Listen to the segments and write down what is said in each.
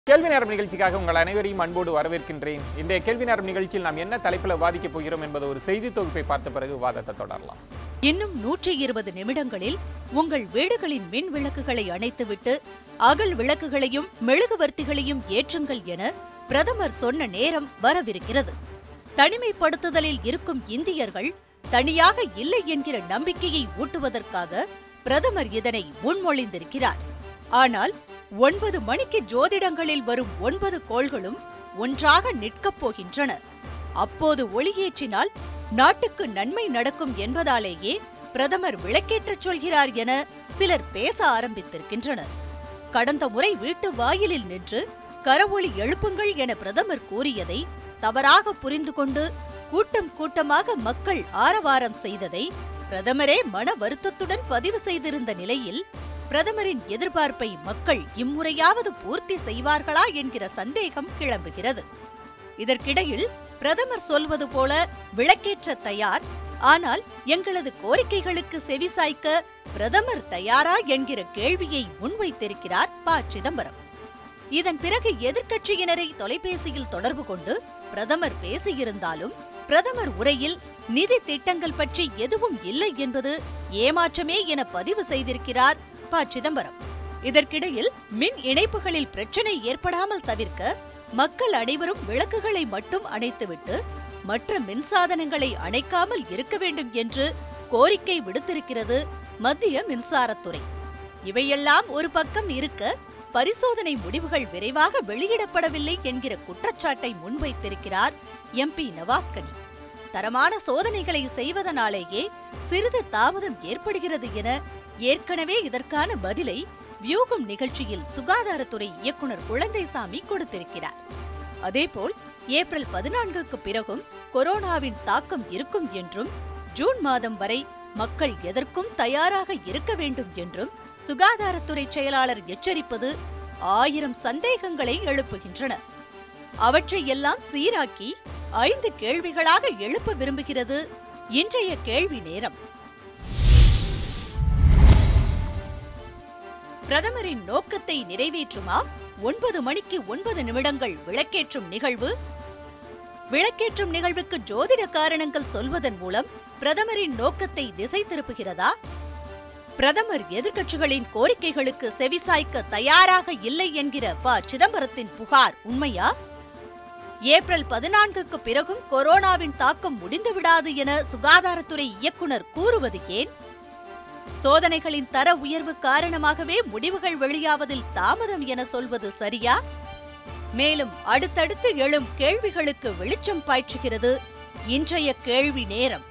கேள்வி நேரம் நிகழ்ச்சிக்காக உங்கள் அனைவரையும் அன்போடு வரவேற்கின்றேன் இந்த கேள்வி நேரம் நிகழ்ச்சியில் நாம் என்ன தலைப்பில் வாதிக்கப் போகிறோம் என்பது ஒரு செய்தி தொகுப்பை பார்த்த பிறகு விவாதத்தை தொடரலாம் இன்னும் நூற்றி இருபது நிமிடங்களில் உங்கள் வீடுகளின் மின் விளக்குகளை அணைத்துவிட்டு அகல் விளக்குகளையும் மெழுகுவர்த்திகளையும் ஏற்றுங்கள் என பிரதமர் சொன்ன நேரம் வரவிருக்கிறது தனிமைப்படுத்துதலில் இருக்கும் இந்தியர்கள் தனியாக இல்லை என்கிற நம்பிக்கையை ஊட்டுவதற்காக பிரதமர் இதனை முன்மொழிந்திருக்கிறார் ஆனால் ஒன்பது மணிக்கு ஜோதிடங்களில் வரும் ஒன்பது கோள்களும் ஒன்றாக நிற்கப் போகின்றன அப்போது ஒளியேற்றினால் நாட்டுக்கு நன்மை நடக்கும் என்பதாலேயே பிரதமர் விளக்கேற்றச் சொல்கிறார் என சிலர் பேச ஆரம்பித்திருக்கின்றனர் கடந்த முறை வீட்டு வாயிலில் நின்று கரவொளி எழுப்புங்கள் என பிரதமர் கூறியதை தவறாக புரிந்து கொண்டு கூட்டம் கூட்டமாக மக்கள் ஆரவாரம் செய்ததை பிரதமரே மன வருத்தத்துடன் பதிவு செய்திருந்த நிலையில் பிரதமரின் எதிர்பார்ப்பை மக்கள் இம்முறையாவது பூர்த்தி செய்வார்களா என்கிற சந்தேகம் கிளம்புகிறது இதற்கிடையில் பிரதமர் சொல்வது போல விளக்கேற்ற தயார் ஆனால் எங்களது கோரிக்கைகளுக்கு செவிசாய்க்க பிரதமர் தயாரா என்கிற கேள்வியை முன்வைத்திருக்கிறார் ப சிதம்பரம் இதன் பிறகு எதிர்க்கட்சியினரை தொலைபேசியில் தொடர்பு கொண்டு பிரதமர் பேசியிருந்தாலும் பிரதமர் உரையில் நிதி திட்டங்கள் பற்றி எதுவும் இல்லை என்பது ஏமாற்றமே என பதிவு செய்திருக்கிறார் ப சிதம்பரம் இதற்கிடையில் மின் இணைப்புகளில் பிரச்சனை ஏற்படாமல் தவிர்க்க மக்கள் அனைவரும் விளக்குகளை மட்டும் அணைத்துவிட்டு மற்ற மின்சாதனங்களை அணைக்காமல் இருக்க வேண்டும் என்று கோரிக்கை விடுத்திருக்கிறது மத்திய மின்சாரத்துறை இவையெல்லாம் ஒரு பக்கம் இருக்க பரிசோதனை முடிவுகள் விரைவாக வெளியிடப்படவில்லை என்கிற குற்றச்சாட்டை முன்வைத்திருக்கிறார் எம்பி நவாஸ்கனி தரமான சோதனைகளை செய்வதனாலேயே சிறிது தாமதம் ஏற்படுகிறது என ஏற்கனவே இதற்கான பதிலை வியூகம் நிகழ்ச்சியில் சுகாதாரத்துறை இயக்குனர் குழந்தைசாமி கொடுத்திருக்கிறார் அதேபோல் ஏப்ரல் பதினான்குக்கு பிறகும் கொரோனாவின் தாக்கம் இருக்கும் என்றும் ஜூன் மாதம் வரை மக்கள் எதற்கும் தயாராக இருக்க வேண்டும் என்றும் சுகாதாரத்துறை செயலாளர் எச்சரிப்பது ஆயிரம் சந்தேகங்களை எழுப்புகின்றன அவற்றை எல்லாம் சீராக்கி ஐந்து கேள்விகளாக எழுப்ப விரும்புகிறது இன்றைய கேள்வி நேரம் பிரதமரின் நோக்கத்தை நிறைவேற்றுமா ஒன்பது மணிக்கு ஒன்பது நிமிடங்கள் விளக்கேற்றும் நிகழ்வு விளக்கேற்றும் நிகழ்வுக்கு ஜோதிட காரணங்கள் சொல்வதன் மூலம் பிரதமரின் நோக்கத்தை திசை திருப்புகிறதா பிரதமர் எதிர்க்கட்சிகளின் கோரிக்கைகளுக்கு செவிசாய்க்க தயாராக இல்லை என்கிற ப சிதம்பரத்தின் புகார் உண்மையா ஏப்ரல் பதினான்குக்கு பிறகும் கொரோனாவின் தாக்கம் முடிந்துவிடாது என சுகாதாரத்துறை இயக்குனர் கூறுவது ஏன் சோதனைகளின் தர உயர்வு காரணமாகவே முடிவுகள் வெளியாவதில் தாமதம் என சொல்வது சரியா மேலும் அடுத்தடுத்து எழும் கேள்விகளுக்கு வெளிச்சம் பாய்ச்சுகிறது இன்றைய கேள்வி நேரம்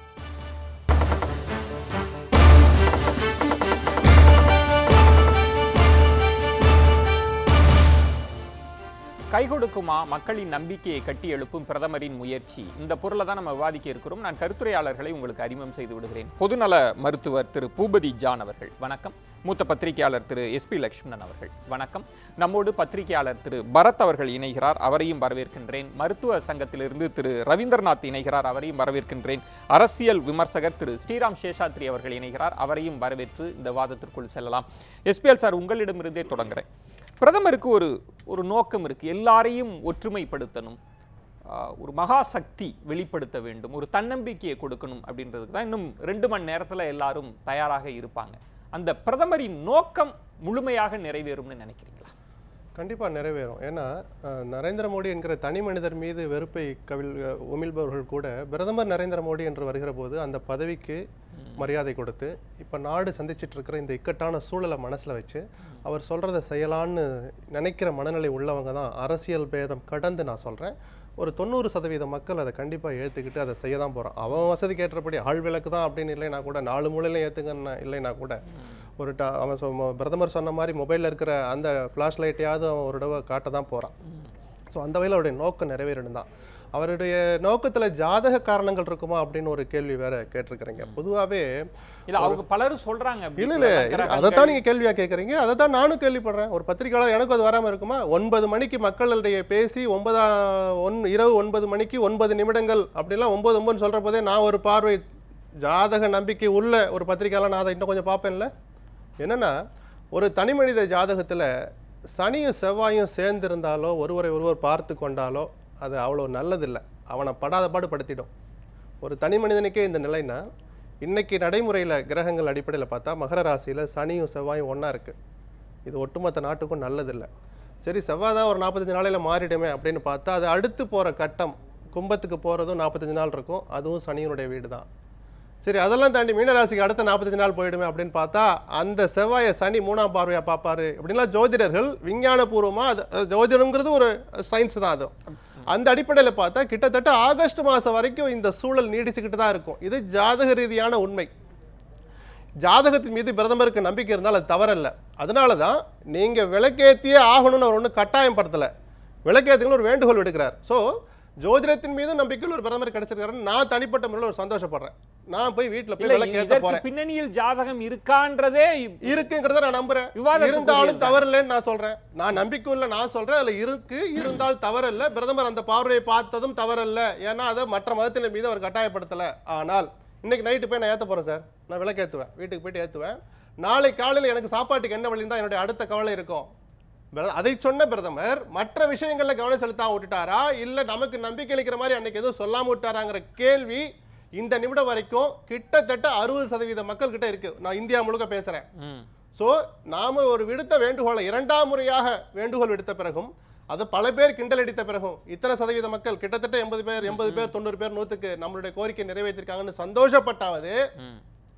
கை கொடுக்குமா மக்களின் நம்பிக்கையை கட்டி எழுப்பும் பிரதமரின் முயற்சி இந்த பொருளை தான் நம்ம விவாதிக்க இருக்கிறோம் நான் கருத்துரையாளர்களை உங்களுக்கு அறிமுகம் செய்து விடுகிறேன் பொதுநல மருத்துவர் திரு பூபதி ஜான் அவர்கள் வணக்கம் மூத்த பத்திரிகையாளர் திரு எஸ்பி லட்சுமணன் அவர்கள் வணக்கம் நம்மோடு பத்திரிகையாளர் திரு பரத் அவர்கள் இணைகிறார் அவரையும் வரவேற்கின்றேன் மருத்துவ சங்கத்திலிருந்து திரு ரவீந்திரநாத் இணைகிறார் அவரையும் வரவேற்கின்றேன் அரசியல் விமர்சகர் திரு ஸ்ரீராம் சேஷாத்ரி அவர்கள் இணைகிறார் அவரையும் வரவேற்று இந்த வாதத்திற்குள் செல்லலாம் எஸ்பிஎல் சார் உங்களிடமிருந்தே தொடங்குறேன் பிரதமருக்கு ஒரு ஒரு நோக்கம் இருக்கு எல்லாரையும் ஒற்றுமைப்படுத்தணும் ஆஹ் ஒரு மகா சக்தி வெளிப்படுத்த வேண்டும் ஒரு தன்னம்பிக்கையை கொடுக்கணும் அப்படின்றதுக்கு தான் இன்னும் ரெண்டு மணி நேரத்துல எல்லாரும் தயாராக இருப்பாங்க அந்த பிரதமரின் நோக்கம் முழுமையாக நிறைவேறும்னு நினைக்கிறீங்களா கண்டிப்பாக நிறைவேறும் ஏன்னா அஹ், நரேந்திர மோடி என்கிற தனி மனிதர் மீது வெறுப்பை கவில் அஹ், உமிழ்பவர்கள் கூட பிரதமர் நரேந்திர மோடி என்று வருகிற போது அந்த பதவிக்கு மரியாதை கொடுத்து இப்போ நாடு சந்திச்சிட்டு இருக்கிற இந்த இக்கட்டான சூழலை மனசில் வச்சு அவர் சொல்கிறத செய்யலான்னு நினைக்கிற மனநிலை உள்ளவங்க தான் அரசியல் பேதம் கடந்து நான் சொல்கிறேன் ஒரு தொண்ணூறு சதவீத மக்கள் அதை கண்டிப்பாக ஏற்றுக்கிட்டு அதை செய்ய தான் போகிறான் அவன் வசதிக்கு ஏற்றபடி ஆள் விளக்கு தான் அப்படின்னு இல்லைனா கூட நாலு மூலையில ஏற்றுங்கன்னு இல்லைனா கூட ஒரு ட அவன் சொ- மொ- பிரதமர் சொன்ன மாதிரி மொபைலில் இருக்கிற அந்த ஃப்ளாஷ் லைட்டையாவது அவன் ஒரு தடவை காட்ட தான் போகிறான் ஸோ அந்த வகையில் அவருடைய நோக்கம் நிறைவேறணும் தான் அவருடைய நோக்கத்தில் ஜாதக காரணங்கள் இருக்குமா அப்படின்னு ஒரு கேள்வி வேற கேட்டிருக்கிறீங்க பொதுவாகவே இல்ல அவங்க பலரும் சொல்றாங்க அப்படி இல்ல சில இல்ல சக்கரங்கள். அதை தான் நீங்க கேள்வியா கேட்குறீங்க அதை தான் நானும் கேள்விப்படுறேன் ஒரு பத்திரிகையாளர் எனக்கு அது வராம இருக்குமா ஒன்பது மணிக்கு மக்களிடையே பேசி ஒன்பதா ஒன் இரவு ஒன்பது மணிக்கு ஒன்பது நிமிடங்கள் அப்படிலாம் ஒன்பது ஒன்பதுன்னு சொல்ற போதே நான் ஒரு பார்வை ஜாதக நம்பிக்கை உள்ள ஒரு பத்திரிகையாளர் நான் அதை இன்னும் கொஞ்சம் பார்ப்பேன்ல என்னன்னா ஒரு தனி மனித ஜாதகத்துல சனியும் செவ்வாயும் சேர்ந்திருந்தாலோ ஒருவரை ஒருவர் பார்த்து கொண்டாலோ அது அவ்வளோ நல்லதில்லை அவனை படாத பாடு படுத்திடும் ஒரு தனி மனிதனுக்கே இந்த நிலைனா இன்னைக்கு நடைமுறையில் கிரகங்கள் அடிப்படையில் பார்த்தா மகர ராசியில் சனியும் செவ்வாயும் ஒன்றா இருக்குது இது ஒட்டுமொத்த நாட்டுக்கும் நல்லதில்லை சரி செவ்வாய் தான் ஒரு நாற்பத்தஞ்சு நாளையில் மாறிடுமே அப்படின்னு பார்த்தா அது அடுத்து போகிற கட்டம் கும்பத்துக்கு போகிறதும் நாற்பத்தஞ்சு நாள் இருக்கும் அதுவும் சனியினுடைய வீடு தான் சரி அதெல்லாம் தாண்டி மீனராசிக்கு அடுத்த நாற்பத்தஞ்சு நாள் போயிடுமே அப்படின்னு பார்த்தா அந்த செவ்வாயை சனி மூணாம் பார்வையாக பார்ப்பாரு அப்படின்லாம் ஜோதிடர்கள் விஞ்ஞானபூர்வமாக அது அது ஜோதிடம்ங்கிறது ஒரு சயின்ஸ் தான் அது அந்த அடிப்படையில் பார்த்தா கிட்டத்தட்ட ஆகஸ்ட் மாதம் வரைக்கும் இந்த சூழல் நீடிச்சுக்கிட்டு தான் இருக்கும் இது ஜாதக ரீதியான உண்மை ஜாதகத்தின் மீது பிரதமருக்கு நம்பிக்கை இருந்தால் அது தவறல்ல அதனால தான் நீங்கள் விளக்கேத்தியே ஆகணும்னு அவர் ஒன்றும் கட்டாயம் படுத்தலை விளக்கேத்துங்கன்னு ஒரு வேண்டுகோள் விடுக்கிறார் ஸோ ஜோதிடத்தின் மீதும் நம்பிக்கையில் ஒரு பிரதமர் கிடைச்சிருக்காருன்னு நான் தனிப்பட்ட முறையில் ஒரு சந்தோஷப்படுறேன் நான் போய் வீட்டில் போய் இல்ல விளக்கேற்ற இதற்கு போறேன் பின்னணியில் ஜாதகம் இருக்கான்றதே இருக்குங்கிறத நான் நம்புறேன் விவாதத்துக்குரியது இருந்தாலும் தான். தவறில்லைன்னு நான் சொல்றேன் நான் நம்பிக்கை இல்லை நான் சொல்றேன் அதுல இருக்கு இருந்தால் தவறல்ல பிரதமர் அந்த பார்வையை பார்த்ததும் தவறல்ல ஏன்னா அதை மற்ற மதத்தினர் மீது அவர் கட்டாயப்படுத்தல ஆனால் இன்னைக்கு நைட்டு போய் நான் ஏத்த போறேன் சார் நான் விளக்கேத்துவேன் வீட்டுக்கு போயிட்டு ஏத்துவேன் நாளை காலையில் எனக்கு சாப்பாட்டுக்கு என்ன வழி தான் என்னுடைய அடுத்த கவலை இருக்கும் பிர- அதை சொன்ன பிரதமர் மற்ற விஷயங்கள்ல கவனம் செலுத்தாம விட்டுட்டாரா இல்ல நமக்கு நம்பிக்கை அளிக்கிற மாதிரி அன்னைக்கு எதுவும் சொல்லாம விட்டாராங்கிற கேள்வி இந்த நிமிடம் வரைக்கும் கிட்டத்தட்ட அறுபது சதவீத மக்கள் கிட்ட இருக்கு நான் இந்தியா முழுக்க பேசுறேன் ம். ஸோ நாம ஒரு விடுத்த வேண்டுகோளை இரண்டாம் முறையாக வேண்டுகோள் விடுத்த பிறகும் அது பல பேர் கிண்டல் அடித்த பிறகும் இத்தனை சதவீத மக்கள் கிட்டத்தட்ட எண்பது பேர் எண்பது பேர் தொண்ணூறு பேர் நூற்றுக்கு நம்மளுடைய கோரிக்கை நிறைவேற்றிருக்காங்கன்னு சந்தோஷப்பட்டாவது ம்.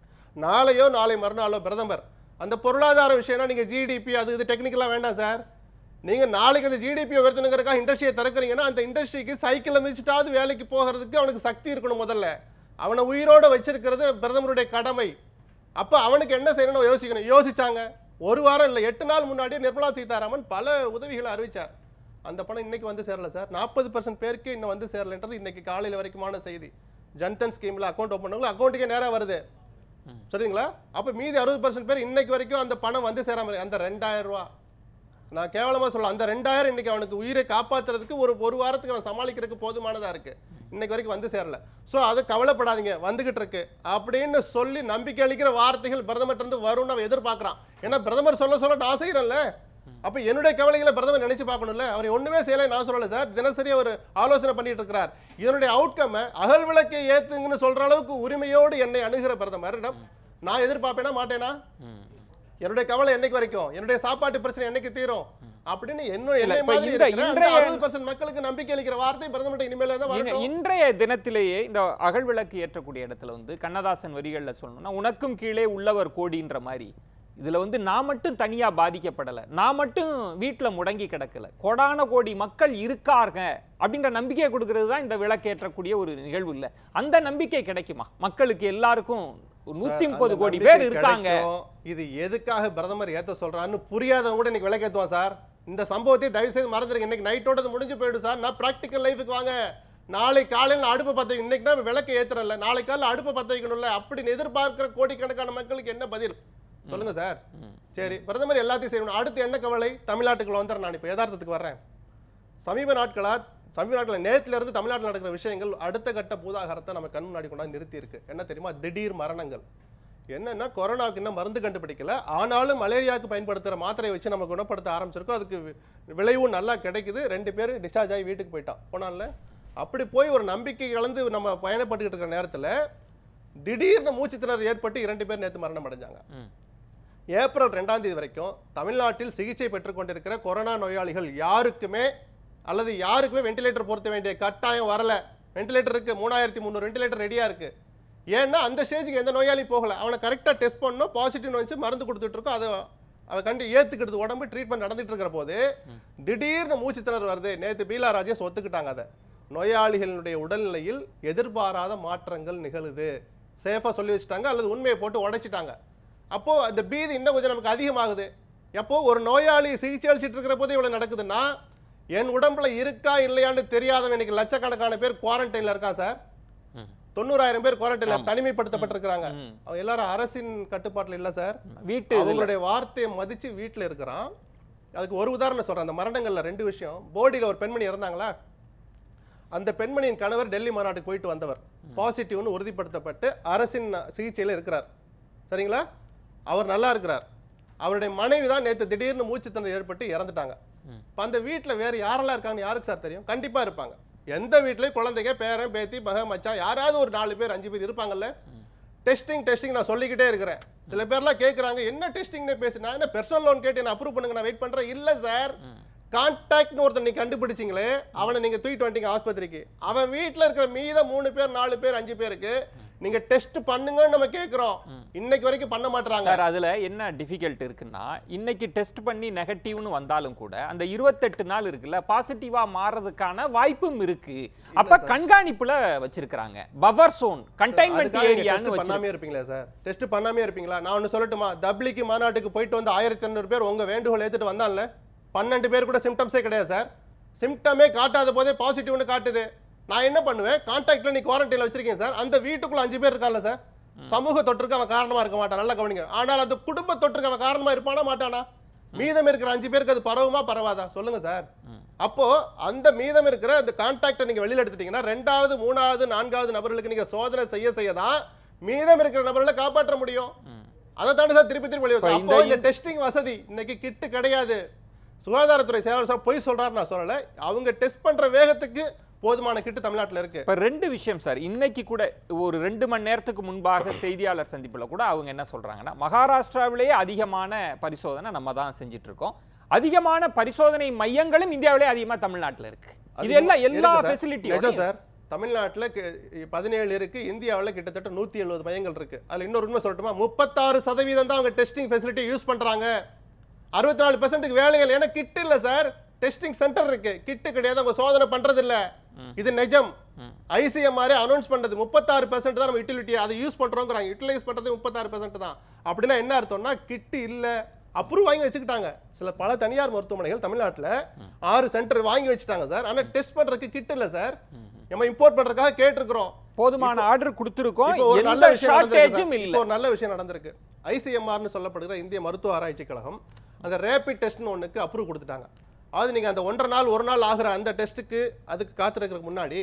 நாளையோ நாளை மறுநாளோ பிரதமர் அந்த பொருளாதார விஷயம்னா நீங்க ஜிடிபி அது இது டெக்னிக்கலா வேண்டாம் சார் நீங்க நாளைக்கு அந்த ஜிடிபி உயர்த்தணுங்கிறக்காக இண்டஸ்ட்ரியை திறக்கிறீங்கன்னா அந்த இண்டஸ்ட்ரிக்கு சைக்கிளை மிதிச்சிட்டாவது வேலைக்கு போகிறதுக்கு அவனுக்கு சக்தி இருக்கணும் முதல்ல அவனை உயிரோட வச்சிருக்கிறது பிரதமருடைய கடமை அப்ப அவனுக்கு என்ன செய்யணும்னு யோசிக்கணும் யோசிச்சாங்க ஒரு வாரம் இல்லை எட்டு நாள் முன்னாடியே நிர்மலா சீதாராமன் பல உதவிகளை அறிவிச்சார் அந்த பணம் இன்னைக்கு வந்து சேரல சார் நாற்பது பர்சன்ட் பேருக்கு இன்னும் வந்து சேரலன்றது இன்னைக்கு காலையில வரைக்குமான செய்தி ஜன்தன் ஸ்கீம்ல அக்கௌண்ட் ஓப்பன் பண்ணவங்க அக்கௌண்ட்டுக்கே நேரா வருது சரிங்களா அப்ப மீதி அறுபது பர்சன்ட் பேர் இன்னைக்கு வரைக்கும் அந்த பணம் வந்து சேராம இருக்கு. அந்த ரெண்டாயிரம் ரூபா நான் கேவலமா சொல்ல அந்த ரெண்டாயிரம் இன்னைக்கு அவனுக்கு உயிரை காப்பாத்துறதுக்கு ஒரு ஒரு வாரத்துக்கு அவன் சமாளிக்கிறதுக்கு போதுமானதா இருக்கு இன்னைக்கு வரைக்கும் வந்து சேரல சோ அது கவலைப்படாதீங்க வந்துகிட்டு இருக்கு அப்படின்னு சொல்லி நம்பிக்கை அளிக்கிற வார்த்தைகள் பிரதமர்ட்ட இருந்து வரும்னு அவன் எதிர்பார்க்கறான் ஏன்னா பிரதமர் சொல்ல சொல்ல நான் செய்யறேன்ல அப்ப என்னுடைய கவலைகளை பிரதமர் நினைச்சு பார்க்கணும்ல அவர் ஒண்ணுமே செய்யலை நான் சொல்லல சார் தினசரி அவர் ஆலோசனை பண்ணிட்டு இருக்கிறார் இதனுடைய அவுட்கம் அகல் விளக்கை ஏத்துங்கன்னு சொல்ற அளவுக்கு உரிமையோடு என்னை அணுகிற பிரதமர் நான் எதிர்பார்ப்பேனா மாட்டேனா ம். என்னுடைய கவலை என்னைக்கு வரைக்கும் என்னுடைய சாப்பாட்டு பிரச்சனை என்னைக்கு தீரும் அப்படின்னு என்ன இல்ல, என்னை இப்ப மாதிரி இந்த இருக்கிற அந்த இன்றைய- 60% மக்களுக்கு நம்பிக்கை அளிக்கிற வார்த்தை பிரதமர்கிட்ட இனிமேல தான் இன- வரட்டும் இன்றைய தினத்திலேயே இந்த அகல் விளக்கு ஏற்றக்கூடிய இடத்துல வந்து கண்ணதாசன் வரிகள்ல சொல்லணும்னா உனக்கும் கீழே உள்ளவர் கோடின்ற மாதிரி இதுல வந்து நான் மட்டும் தனியா பாதிக்கப்படல நான் மட்டும் வீட்டுல முடங்கி கிடக்கல கோடான கோடி மக்கள் இருக்காங்க அப்படின்ற நம்பிக்கையை கொடுக்கிறது தான் இந்த விளக்கு ஏற்றக்கூடிய ஒரு நிகழ்வு இல்ல அந்த நம்பிக்கை கிடைக்குமா மக்களுக்கு எல்லாருக்கும் நூத்தி முப்பது அந்த கோடி நம்பிக்கை பேர் இருக்காங்க கிடைக்கும். இது எதுக்காக பிரதமர் ஏத்த சொல்றான்னு புரியாதவங்க கூட இன்னைக்கு விளக்கேத்துவான் சார் இந்த சம்பவத்தை தயவு செய்து மறந்துருங்க இன்னைக்கு நைட்டோட இது முடிஞ்சு போயிடும் சார் நான் பிராக்டிக்கல் லைஃபுக்கு வாங்க நாளை காலையில் நான் அடுப்பு பத்த வைக்கணும். இன்னைக்கு நான் விளக்கு ஏத்துறல நாளை காலையில் அடுப்பு பத்த வைக்கணும்ல அப்படின்னு எதிர்பார்க்கிற கோடிக்கணக்கான மக்களுக்கு என்ன பதில் சொல்லுங்க சார் ம். சரி பிரதமர் எல்லாத்தையும் செய்யணும் அடுத்து என்ன கவலை தமிழ்நாட்டுக்குள்ள வந்துடுறேன் நான் இப்போ யதார்த்தத்துக்கு வர்றேன் சமீப நாட்களா சமீப நாட்கள் நேத்துல இருந்து தமிழ்நாட்டில் நடக்கிற விஷயங்கள் அடுத்த கட்ட பூதாகரத்தை நம்ம கண் முன்னாடி கொண்டாந்து நிறுத்தி இருக்கு என்ன தெரியுமா திடீர் மரணங்கள் என்னன்னா கொரோனாவுக்கு இன்னும் மருந்து கண்டுபிடிக்கல ஆனாலும் மலேரியாவுக்கு பயன்படுத்துகிற மாத்திரையை வச்சு நம்ம குணப்படுத்த ஆரம்பிச்சிருக்கோம் அதுக்கு வி- விளைவும் நல்லா கிடைக்குது ரெண்டு பேர் டிஸ்சார்ஜ் ஆகி வீட்டுக்கு போயிட்டான் போனான்ல அப்படி போய் ஒரு நம்பிக்கை கலந்து நம்ம பயணப்பட்டுக்கிட்டு இருக்கிற நேரத்துல திடீர்னு மூச்சு திணறல் ஏற்பட்டு இரண்டு பேர் நேற்று மரணம் அடைஞ்சாங்க ம். ஏப்ரல் ரெண்டாம் தேதி வரைக்கும் தமிழ்நாட்டில் சிகிச்சை பெற்றுக் கொண்டிருக்கிற கொரோனா நோயாளிகள் யாருக்குமே அல்லது யாருக்குமே வென்டிலேட்டர் பொருத்த வேண்டிய கட்டாயம் வரல வென்டிலேட்டர் இருக்கு மூணாயிரத்தி முந்நூறு வென்டிலேட்டர் ரெடியா இருக்கு ஏன்னா அந்த ஸ்டேஜுக்கு எந்த நோயாளி போகல அவனை கரெக்டாக டெஸ்ட் பண்ணணும் பாசிட்டிவ் வச்சு மருந்து கொடுத்துட்டு இருக்கோம் அதை அவன் கண்டு ஏத்துக்கிறது உடம்பு ட்ரீட்மெண்ட் நடந்துட்டு இருக்கிற போது திடீர்னு மூச்சு திணறல் வருது நேத்து பீலா ராஜேஷ் ஒத்துக்கிட்டாங்க அதை நோயாளிகளுடைய உடல்நிலையில் எதிர்பாராத மாற்றங்கள் நிகழுது சேஃபா சொல்லி வச்சுட்டாங்க அல்லது உண்மையை போட்டு உடைச்சிட்டாங்க அப்போ அந்த பீதி இன்னும் கொஞ்சம் நமக்கு அதிகமாகுது எப்போ ஒரு நோயாளி சிகிச்சை அளிச்சிட்டு இருக்கிற போது இவ்வளவு நடக்குதுன்னா என் உடம்புல இருக்கா இல்லையான்னு தெரியாதவன் இன்னைக்கு லட்சக்கணக்கான பேர் குவாரண்டைன்ல இருக்கான் சார் ம். தொண்ணூறாயிரம் பேர் குவாரண்டைன்ல ஆமா. தனிமைப்படுத்தப்பட்டிருக்கிறாங்க ம். அவங்க எல்லாரும் அரசின் கட்டுப்பாட்டுல இல்ல சார் வீட்டு இதுல அவங்களுடைய வார்த்தையை மதிச்சு வீட்டுல இருக்கிறான் அதுக்கு ஒரு உதாரணம் சொல்றேன் அந்த மரணங்கள்ல ரெண்டு விஷயம் போடியில ஒரு பெண்மணி இறந்தாங்களா அந்த பெண்மணியின் கணவர் டெல்லி மாநாட்டுக்கு போயிட்டு வந்தவர் பாசிட்டிவ்னு உறுதிப்படுத்தப்பட்டு அரசின் சிகிச்சையில இருக்கிறார் சரிங்களா அவர் நல்லா இருக்கிறார் அவருடைய மனைவி தான் நேத்து திடீர்னு மூச்சு திணறல் ஏற்பட்டு இறந்துட்டாங்க ம். இப்ப அந்த வீட்ல வேற யாரெல்லாம் இருக்காங்கன்னு யாருக்கு சார் தெரியும் கண்டிப்பா இருப்பாங்க எந்த வீட்லயும் குழந்தைங்க பேரன் பேத்தி மக மச்சான் யாராவது ஒரு நாலு பேர் அஞ்சு பேர் இருப்பாங்கல்ல டெஸ்டிங் டெஸ்டிங் நான் சொல்லிக்கிட்டே இருக்கிறேன் சில பேர்லாம் கேக்குறாங்க என்ன டெஸ்டிங்னு பேசு நான் என்ன பெர்சனல் லோன் கேட்டு என்ன அப்ரூவ் பண்ணுங்க நான் வெயிட் பண்றேன் இல்ல சார் கான்டாக்ட்னு ஒருத்தன் நீங்க கண்டுபிடிச்சீங்களே அவனை நீங்க தூக்கிட்டு வந்துட்டீங்க ஆஸ்பத்திரிக்கு அவன் வீட்ல இருக்கிற மீத மூணு பேர் நாலு பேர் அஞ்சு பேருக்கு நீங்க டெஸ்ட் பண்ணுங்கன்னு நம்ம கேக்குறோம் இன்னைக்கு வரைக்கும் பண்ண மாட்டாங்க சார் அதுல என்ன டிஃபிகல்ட் இருக்குன்னா இன்னைக்கு டெஸ்ட் பண்ணி நெகட்டிவ்னு வந்தாலும் கூட அந்த இருபத்தெட்டு நாள் இருக்குல்ல பாசிட்டிவா மாறதுக்கான வாய்ப்பும் இருக்கு அப்ப கண்காணிப்புல வச்சிருக்காங்க பவர் சோன் கண்டெய்ன்மெண்ட் அதுக்காக நீங்க ஏரியான்னு test வச்சிருக்காங்க பண்ணாமே இருப்பீங்களா சார் டெஸ்ட் பண்ணாமே இருப்பீங்களா நான் ஒன்னு சொல்லட்டுமா தப்லிக்கு மாநாட்டுக்கு போயிட்டு வந்து ஆயிரத்தி ஐநூறு பேர் உங்க வேண்டுகோள் ஏத்துட்டு வந்தான்ல பன்னெண்டு பேர் கூட சிம்டம்ஸே கிடையாது சார் சிம்டமே காட்டாத போதே பாசிட்டிவ்னு காட்டுது நான் என்ன பண்ணுவேன் கான்டாக்ட்ல நீ குவாரண்டைன்ல வச்சிருக்கேன் சார் அந்த வீட்டுக்குள்ள அஞ்சு பேர் இருக்கான்ல சார் சமூக தொற்றுக்கு அவன் காரணமா இருக்க மாட்டான் நல்லா கவனிங்க ஆனால் அந்த குடும்ப தொற்றுக்கு அவன் காரணமா இருப்பானா மாட்டானா மீதம் இருக்கிற அஞ்சு பேருக்கு அது பரவுமா பரவாதா சொல்லுங்க சார் அப்போ அந்த மீதம் இருக்கிற அந்த கான்டாக்டை நீங்க வெளியில எடுத்துட்டீங்கன்னா ரெண்டாவது மூணாவது நான்காவது நபர்களுக்கு நீங்க சோதனை செய்ய செய்ய தான் மீதம் இருக்கிற நபர்களை காப்பாற்ற முடியும் அதை தாண்டி சார் திருப்பி திருப்பி இப்ப வெளியே இந்த அப்போ இந்த டெஸ்டிங் வசதி இன்னைக்கு கிட்டு கிடையாது சுகாதாரத்துறை செயலாளர் சார் பொய் சொல்றாரு நான் சொல்லல அவங்க டெஸ்ட் பண்ற வேகத்துக்கு போதுமான கிட்டு தமிழ்நாட்டுல இருக்கு இப்ப ரெண்டு விஷயம் சார் இன்னைக்கு கூட ஒரு ரெண்டு மணி நேரத்துக்கு முன்பாக செய்தியாளர் சந்திப்புல கூட அவங்க என்ன சொல்றாங்கன்னா மகாராஷ்டிராவிலேயே அதிகமான பரிசோதனை நம்ம தான் செஞ்சுட்டு இருக்கோம் அதிகமான பரிசோதனை மையங்களும் இந்தியாவிலே அதிகமா தமிழ்நாட்டுல இருக்கு இது எல்லாம் எல்லா இருக்கு சார். நிஜம் ஃபெசிலிட்டியும் சார் தமிழ்நாட்டுல கி- பதினேழு இருக்கு இந்தியாவுல கிட்டத்தட்ட நூத்தி எழுபது மையங்கள் இருக்கு அதுல இன்னொரு உண்மை சொல்லட்டுமா முப்பத்தாறு சதவீதம் தான் அவங்க டெஸ்டிங் ஃபெசிலிட்டி யூஸ் பண்றாங்க அறுபத்தி நாலு பெர்சென்ட்டுக்கு வேலைகள் ஏன்னா கிட் இல்ல சார் டெஸ்டிங் சென்டர் இருக்கு கிட்டு கிடையாது அவங்க சோதனை பண்றது இல்ல இது நிஜம் ஐசிஎம்ஆர் அனௌன்ஸ் பண்றது முப்பத்தாறு பெர்சென்ட் தான் நம்ம யூட்டிலிட்டி அதை யூஸ் பண்றோங்கிறாங்க யூட்டிலைஸ் பண்றது முப்பத்தாறு பெர்சென்ட் தான் அப்படின்னா என்ன அர்த்தம்னா கிட்டு இல்ல அப்ரூவ் வாங்கி வச்சுக்கிட்டாங்க சில பல தனியார் மருத்துவமனைகள் தமிழ்நாட்டுல ஆறு சென்டர் வாங்கி வச்சுட்டாங்க சார் ஆனா டெஸ்ட் பண்றதுக்கு கிட் இல்ல சார் நம்ம இம்போர்ட் பண்றதுக்காக கேட்டிருக்கிறோம் போதுமான ஆர்டர் கொடுத்திருக்கோம் இப்போ ஒரு நல்ல எந்த விஷயம் நடந்திருக்கு ஷார்டேஜும் சார். இல்ல இப்போ ஒரு நல்ல விஷயம் நடந்திருக்கு ஐசிஎம்ஆர்னு சொல்லப்படுகிற இந்திய மருத்துவ ஆராய்ச்சி கழகம் அந்த ரேபிட் டெஸ்ட்னு ஒண்ணுக்கு அப்ரூவ் கொடுத்துட்டாங்க அதாவது நீங்க அந்த ஒன்றரை நாள் ஒரு நாள் ஆகிற அந்த டெஸ்ட்டுக்கு அதுக்கு காத்திருக்கிறதுக்கு முன்னாடி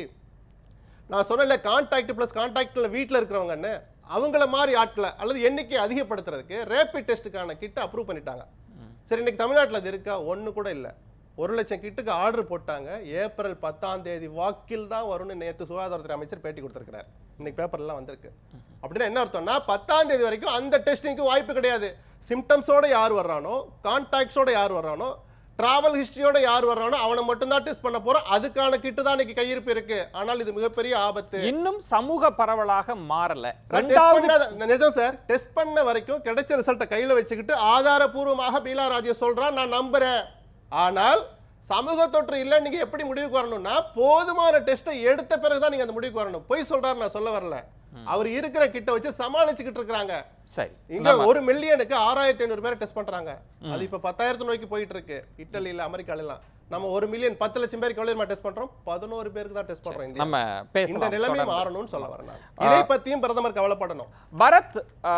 நான் சொன்னல கான்டாக்ட் ப்ளஸ் கான்டாக்ட்ல வீட்டில் இருக்கிறவங்கன்னு அவங்கள மாதிரி ஆட்களை அல்லது எண்ணிக்கை அதிகப்படுத்துறதுக்கு ரேபிட் டெஸ்ட்டுக்கான கிட்ட அப்ரூவ் பண்ணிட்டாங்க சரி இன்னைக்கு தமிழ்நாட்டில் அது இருக்கா ஒன்று கூட இல்லை ஒரு லட்சம் கிட்டுக்கு ஆர்டர் போட்டாங்க ஏப்ரல் பத்தாம் தேதி வாக்கில் தான் வரும்னு நேற்று சுகாதாரத்துறை அமைச்சர் பேட்டி கொடுத்திருக்கிறார் இன்னைக்கு பேப்பர்லாம் வந்திருக்கு அப்படின்னா என்ன அர்த்தம்னா பத்தாம் தேதி வரைக்கும் அந்த டெஸ்டிங்க்கு வாய்ப்பு கிடையாது சிம்டம்ஸோட யார் வர்றானோ கான்டாக்ட்ஸோட யார் வர்றானோ டிராவல் ஹிஸ்டரியோட யார் வர்றானோ அவனை மட்டும் தான் டெஸ்ட் பண்ண போறோம் அதுக்கான கிட்டு தான் இன்னைக்கு கையிருப்பு இருக்கு ஆனால் இது மிகப்பெரிய ஆபத்து இன்னும் சமூக பரவலாக மாறல சார், test ரெண்டாவது பண்ணாத- நிஜம் சார் டெஸ்ட் பண்ண வரைக்கும் கிடைச்ச ரிசல்ட்டை கையில வச்சுக்கிட்டு ஆதாரபூர்வமாக பீலா ராஜேஷ் சொல்றான் நான் நம்புறேன் ஆனால் சமூக தொற்று இல்லை நீங்க எப்படி முடிவுக்கு வரணும்னா போதுமான டெஸ்ட்டை எடுத்த பிறகுதான் நீங்க அந்த முடிவுக்கு வரணும் பொய் சொல்றாரு நான் சொல்ல வரல அவர் இருக்கிற கிட்ட வச்சு சமாளிச்சுக்கிட்டு இருக்காங்க சரி இங்க ஒரு மில்லியனுக்கு ஆறாயிரத்தி ஐநூறு பேரை டெஸ்ட் பண்றாங்க அது இப்ப பத்தாயிரத்து நோக்கி போயிட்டு இருக்கு இட்டலியில அமெரிக்கால எல்லாம் நம்ம ஒரு மில்லியன் பத்து லட்சம் பேருக்கு எவ்வளவு டெஸ்ட் பண்றோம் பதினோரு பேருக்கு தான் டெஸ்ட் பண்றோம் இந்தியா நம்ம இந்த பேசலாம் நிலைமை தொடர்ந்து. மாறணும்னு சொல்ல வரேன் நான். இதை பத்தியும் பிரதமர் கவலைப்படணும் பரத்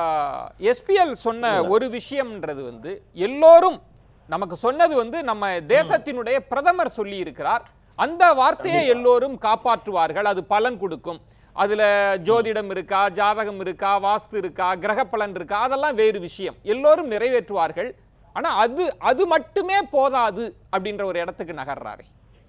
எஸ்பிஎல் சொன்ன ஒரு விஷயம்ன்றது வந்து எல்லோரும் நமக்கு சொன்னது வந்து நம்ம தேசத்தினுடைய பிரதமர் சொல்லி இருக்கிறார் அந்த வார்த்தையை எல்லோரும் காப்பாற்றுவார்கள் அது பலன் கொடுக்கும் அதுல ஜோதிடம் இருக்கா ஜாதகம் இருக்கா வாஸ்து இருக்கா கிரக பலன் இருக்கா அதெல்லாம் வேறு விஷயம் எல்லோரும் நிறைவேற்றுவார்கள் ஆனா அது அது மட்டுமே போதாது அப்படின்ற ஒரு இடத்துக்கு நகர்றாரு